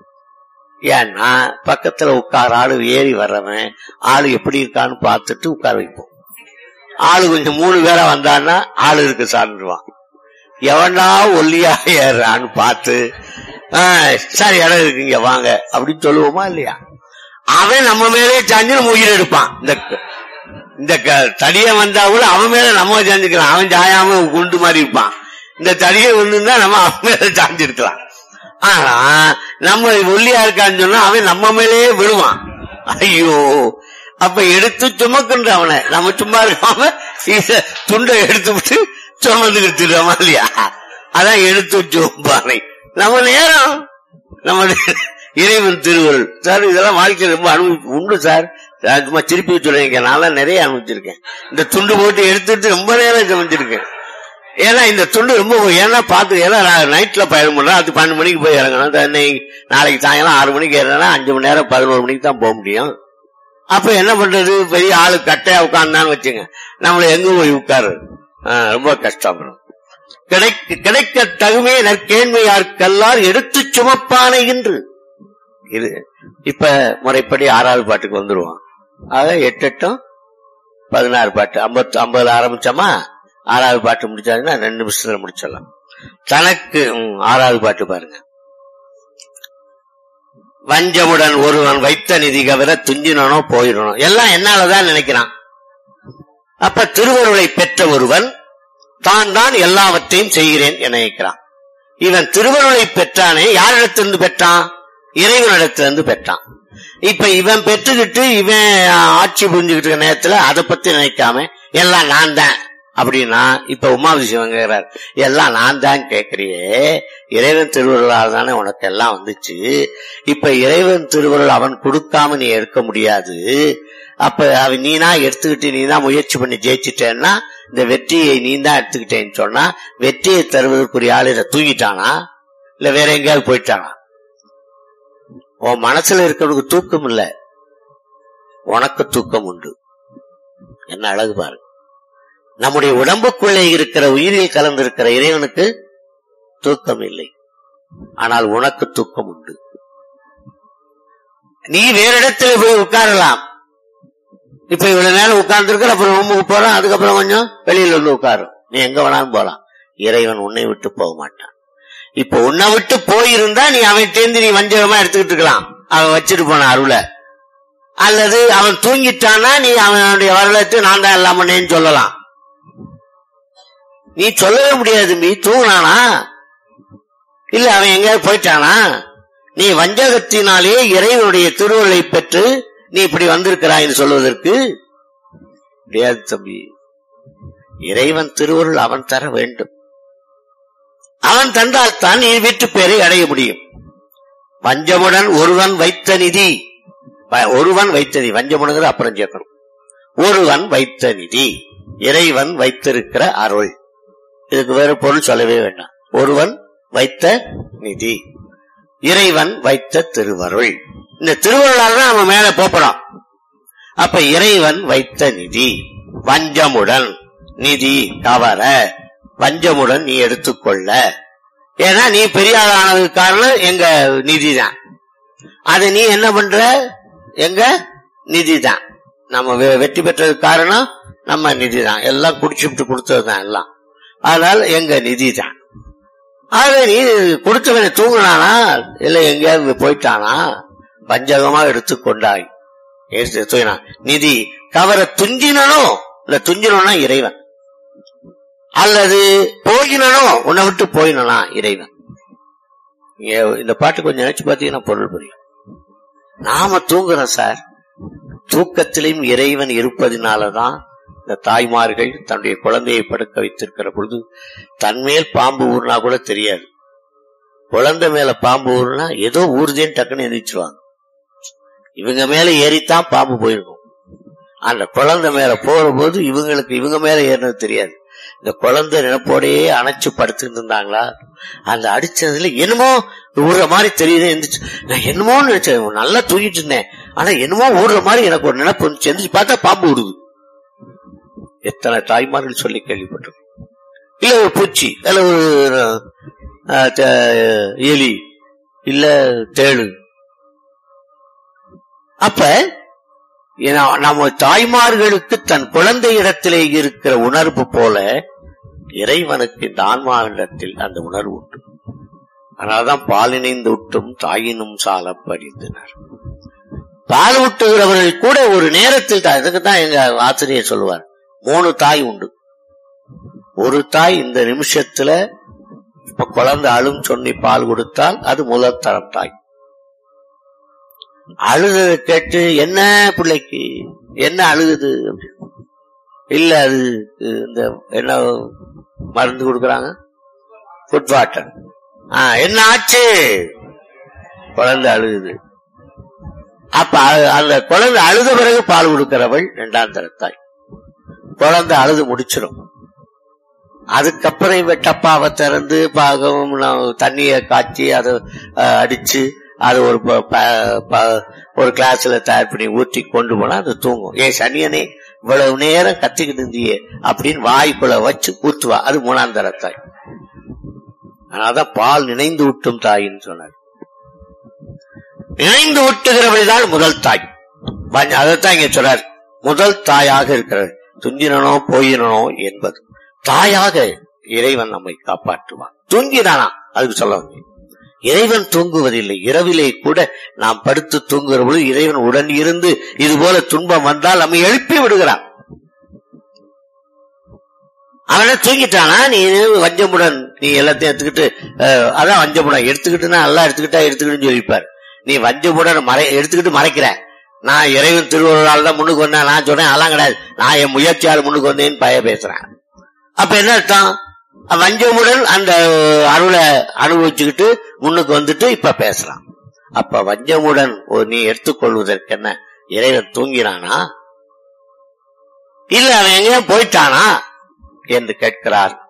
[SPEAKER 2] ஏன்னா பக்கத்துல உட்கார ஆளு ஏறி வர்றவன் ஆளு எப்படி இருக்கான்னு பார்த்துட்டு உட்கார வைப்போம் ஆளு கொஞ்சம் மூணு பேரா வந்தான்னா ஆளு இருக்கு சார்ந்துருவான் எவனா ஒல்லியா ஏறான்னு பார்த்து "ஆ, சார் இடம் இருக்குங்க வாங்க அப்படின்னு சொல்லுவோமா இல்லையா அவன் நம்ம மேலே சாஞ்சு நம்ம உயிர் எடுப்பான் இந்த இந்த க- தடிய வந்தா கூட அவன் மேல நம்ம சாஞ்சுக்கலாம் அவன் சாயாம குண்டு மாதிரி இருப்பான் இந்த தடிய ஒண்ணுன்னா நம்ம அவன் மேல சாஞ்சிருக்கலாம் ஆனா நம்ம ஒல்லியா இருக்கான்னு சொன்னா அவன் நம்ம மேலேயே விழுவான் ஐயோ அப்ப எடுத்து சுமக்குன்ற அவனை நம்ம சும்மா இருக்காம இத துண்டை எடுத்து விட்டு சுமந்துக்கிட்டு இருக்கோமா இல்லையா அதான் எடுத்து சுமப்பானை நம்ம நேரம் நம்ம இறைவன் திருவருள் சார் இதெல்லாம் வாழ்க்கையில் ரொம்ப அனுபவி உண்டு சார் நான் சும்மா திருப்பி சொல்றீங்க நான் நிறைய அனுபவிச்சிருக்கேன் இந்த துண்டு போட்டு எடுத்துட்டு ரொம்ப நேரம் சமைச்சிருக்கேன் ஏன்னா இந்த துண்டு ரொம்ப ஏன்னா பார்த்து ஏன்னா நான் நைட்ல பயணம் பண்றேன் அது பன்னெண்டு மணிக்கு போய் இறங்கணும் தன்னை நாளைக்கு சாயங்காலம் ஆறு மணிக்கு ஏறினா அஞ்சு மணி நேரம் பதினோரு மணிக்கு தான் போக முடியும் அப்ப என்ன பண்றது பெரிய ஆளு கட்டையா உட்கார்ந்தான்னு வச்சுங்க நம்மள எங்க போய் உட்காரு ஆ, ரொம்ப கஷ்டம் வரும் கிடைக்க கிடைக்க தகுமே நற்கேண்மையார்க்கெல்லாம் எடுத்து சுமப்பானை என்று இது இப்ப முறைப்படி ஆறாவது பாட்டுக்கு வந்துருவோம் ஆக எட்டு எட்டும் பதினாறு பாட்டு ஐம்பத்து ஐம்பதுல ஆரம்பிச்சோமா ஆறாவது பாட்டு முடிச்சாங்கன்னா ரெண்டு நிமிஷத்துல முடிச்சிடலாம் தனக்கு ம், ஆறாவது பாட்டு பாருங்க வஞ்சமுடன் ஒருவன் வைத்த நிதி கவர துஞ்சினோ போயிடனோ எல்லாம் என்னாலதான் நினைக்கிறான் அப்ப திருவருளை பெற்ற ஒருவன் தான் தான் எல்லாவற்றையும் செய்கிறேன் என நினைக்கிறான் இவன் திருவருளை பெற்றானே யாரிடத்திலிருந்து பெற்றான் இறைவனிடத்திலிருந்து பெற்றான் இப்ப இவன் பெற்றுக்கிட்டு இவன் ஆட்சி புரிஞ்சுக்கிட்டு இருக்க நேரத்துல அதை பத்தி நினைக்காம எல்லாம் நான் தான் அப்படின்னா இப்ப உமாவி சிவங்கிறார் எல்லாம் நான் தான் கேட்கறியே இறைவன் திருவருளால் தானே உனக்கு எல்லாம் வந்துச்சு இப்ப இறைவன் திருவருள் அவன் கொடுக்காம நீ எடுக்க முடியாது அப்ப அவன் நீனா எடுத்துக்கிட்டு நீ தான் முயற்சி பண்ணி ஜெயிச்சிட்டேன்னா இந்த வெற்றியை நீ தான் எடுத்துக்கிட்டேன்னு சொன்னா வெற்றியை தருவதற்குரிய ஆள் இதை தூங்கிட்டானா இல்ல வேற எங்கேயாவது போயிட்டானா உன் மனசுல இருக்கிறவனுக்கு தூக்கம் இல்ல உனக்கு தூக்கம் உண்டு என்ன அழகு பாரு நம்முடைய உடம்புக்குள்ளே இருக்கிற உயிரில் கலந்திருக்கிற இறைவனுக்கு தூக்கம் இல்லை ஆனால் உனக்கு தூக்கம் உண்டு நீ வேற இடத்துல போய் உட்காரலாம் இப்ப இவ்வளவு நேரம் உட்கார்ந்து இருக்கிற அப்புறம் ரூமுக்கு போறோம் அதுக்கப்புறம் கொஞ்சம் வெளியில வந்து உட்காரும் நீ எங்க வேணாலும் போலாம் இறைவன் உன்னை விட்டு போக மாட்டான் இப்ப உன்னை விட்டு போயிருந்தா நீ அவன்கிட்ட நீ வஞ்சகமா எடுத்துக்கிட்டு இருக்கலாம் அவன் வச்சுட்டு போன அருளை அல்லது அவன் தூங்கிட்டானா நீ அவனுடைய வரலாற்று நான் தான் எல்லாம் பண்ணேன்னு சொல்லலாம் நீ சொல்லவே முடியாது நீ தூங்கினானா இல்ல அவன் எங்கேயாவது போயிட்டானா நீ வஞ்சகத்தினாலே இறைவனுடைய திருவருளை பெற்று நீ இப்படி வந்திருக்கிறாய் சொல்வதற்கு முடியாது தம்பி இறைவன் திருவருள் அவன் தர வேண்டும் அவன் தந்தால் தான் நீ வீட்டு பேரை அடைய முடியும் வஞ்சமுடன் ஒருவன் வைத்த நிதி வ- ஒருவன் வைத்த நிதி வஞ்சமுடங்கிறது அப்புறம் சேர்க்கணும் ஒருவன் வைத்த நிதி இறைவன் வைத்திருக்கிற அருள் இதுக்கு வேற பொருள் சொல்லவே வேண்டாம் ஒருவன் வைத்த நிதி இறைவன் வைத்த திருவருள் இந்த திருவருளால் தான் நம்ம மேல போறோம் அப்ப இறைவன் வைத்த நிதி வஞ்சமுடன் நிதி கவர வஞ்சமுடன் நீ எடுத்துக்கொள்ள ஏன்னா நீ பெரிய ஆள் ஆனதுக்கு காரணம் எங்க நிதி தான் அது நீ என்ன பண்ற எங்க நிதி தான் நம்ம வெ- வெற்றி பெற்றதுக்கு காரணம் நம்ம நிதி தான் எல்லாம் குடிச்சுட்டு கொடுத்தது தான் எல்லாம் அதனால எங்க நிதி தான் ஆக நீ கொடுத்தவனை தூங்கினானா இல்ல எங்கேயாவது போயிட்டானா பஞ்சகமா எடுத்துக்கொண்டாய் எடுத்து தூங்கினான் நிதி கவர துஞ்சினனோ இல்ல துஞ்சினோனா இறைவன் அல்லது போயினனோ உன்னை விட்டு போயினா இறைவன் இங்க இந்த பாட்டு கொஞ்சம் நினைச்சு பார்த்தீங்கன்னா பொருள் புரியும் நாம தூங்குறோம் சார் தூக்கத்திலும் இறைவன் இருப்பதினாலதான் இந்த தாய்மார்கள் தன்னுடைய குழந்தையை படுக்க வைத்திருக்கிற பொழுது தன்மேல் பாம்பு ஊர்னா கூட தெரியாது குழந்தை மேல பாம்பு ஊர்னா ஏதோ ஊறுதேன்னு டக்குன்னு எந்திரிச்சிருவாங்க இவங்க மேல ஏறித்தான் பாம்பு போயிருக்கும் அந்த குழந்தை மேல போற போது இவங்களுக்கு இவங்க மேல ஏறினது தெரியாது இந்த குழந்தை நினைப்போடையே அணைச்சு படுத்துட்டு இருந்தாங்களா அந்த அடிச்சதுல என்னமோ ஊடுற மாதிரி தெரியுது எந்திரிச்சு நான் என்னமோன்னு நினைச்சேன் நல்லா தூங்கிட்டு இருந்தேன் ஆனா என்னமோ ஊடுற மாதிரி எனக்கு ஒரு நினைப்பு வந்துச்சு எந்திரிச்சு பார்த்தா பாம்பு விடுது எத்தனை தாய்மார்கள் சொல்லி கேள்விப்பட்டிருக்கோம் இல்ல ஒரு பூச்சி இல்ல ஒரு அஹ், த- எலி இல்ல தேளு அப்ப ஏன்னா- நம்ம தாய்மார்களுக்கு தன் குழந்தை இடத்திலே இருக்கிற உணர்வு போல இறைவனுக்கு இந்த ஆன்மாவிடத்தில் அந்த உணர்வு உண்டு அதனால்தான் பாலினைந்து விட்டும் தாயினும் சால படித்தனர் பால் ஊட்டுகிறவர்கள் கூட ஒரு நேரத்தில் தான் இதுக்கு தான் எங்க ஆசிரியர் சொல்லுவார் மூணு தாய் உண்டு ஒரு தாய் இந்த நிமிஷத்துல இப்ப குழந்தை அழும் சொன்னி பால் கொடுத்தால் அது முதல் தரம் தாய் அழுததை கேட்டு என்ன பிள்ளைக்கு என்ன அழுகுது அப்படின்னு. இல்ல அது இந்த என்ன மருந்து கொடுக்கறாங்க ஃபுட் வாட்டர் என்ன ஆச்சு குழந்தை அழுகுது அப்ப அ- அந்த குழந்தை அழுத பிறகு பால் கொடுக்கிறவள் இரண்டாம் தரத்தாய் குழந்தை அழுது முடிச்சிடும் அதுக்கப்புறம் இவ டப்பாவை திறந்து பாகம் தண்ணிய காய்ச்சி அதை அஹ், அடிச்சு அது ஒரு ப- ப- ப- ஒரு கிளாஸ்ல தயார் பண்ணி ஊற்றி கொண்டு போனா அது தூங்கும் ஏன் சனியனே இவ்வளவு நேரம் கத்திக்கிட்டு இருந்தியே அப்படின்னு வாய்க்குள்ள வச்சு ஊத்துவா அது மூணாம் தரத்தாய் அதனாலதான் பால் நினைந்து ஊட்டும் தாயின்னு சொன்னார் நினைந்து ஊட்டுகிறவள் தான் முதல் தாய் பஞ்ச- அதைத்தான் இங்க சொல்றார் முதல் தாயாக இருக்கிறது துஞ்சினனோ போயினனோ என்பது தாயாக இறைவன் நம்மை காப்பாற்றுவான் தூங்கினானா அதுக்கு சொல்ல வந்தேன். இறைவன் தூங்குவதில்லை இரவிலே கூட நாம் படுத்து தூங்குகிற பொழுது இறைவன் உடன் இருந்து இது போல துன்பம் வந்தால் நம்மை எழுப்பி விடுகிறான் அவன தூங்கிட்டானா நீ வஞ்சமுடன் நீ எல்லாத்தையும் எடுத்துக்கிட்டு அஹ், அதான் வஞ்சமுடன் எடுத்துக்கிட்டுனா நல்லா எடுத்துக்கிட்டா எடுத்துக்கிட்டு சொல்லிப்பார் நீ வஞ்சமுடன் மறை எடுத்துக்கிட்டு மறைக்கிற நான் இறைவன் திருவள்ளால் தான் முன்னுக்கு வந்தேன் நான் சொன்னேன் அதெல்லாம் கிடையாது நான் என் முயற்சியால் முன்னுக்கு வந்தேன்னு பய பேசுறேன் அப்ப என்ன அர்த்தம் வஞ்சமுடன் அந்த அருளை அனுபவிச்சுக்கிட்டு முன்னுக்கு வந்துட்டு இப்ப பேசலாம் அப்ப வஞ்சமுடன் ஒரு நீ எடுத்துக்கொள்வதற்கு என்ன இறைவன் தூங்கினானா இல்ல அவன் எங்கேயோ போயிட்டானா என்று கேட்கிறார்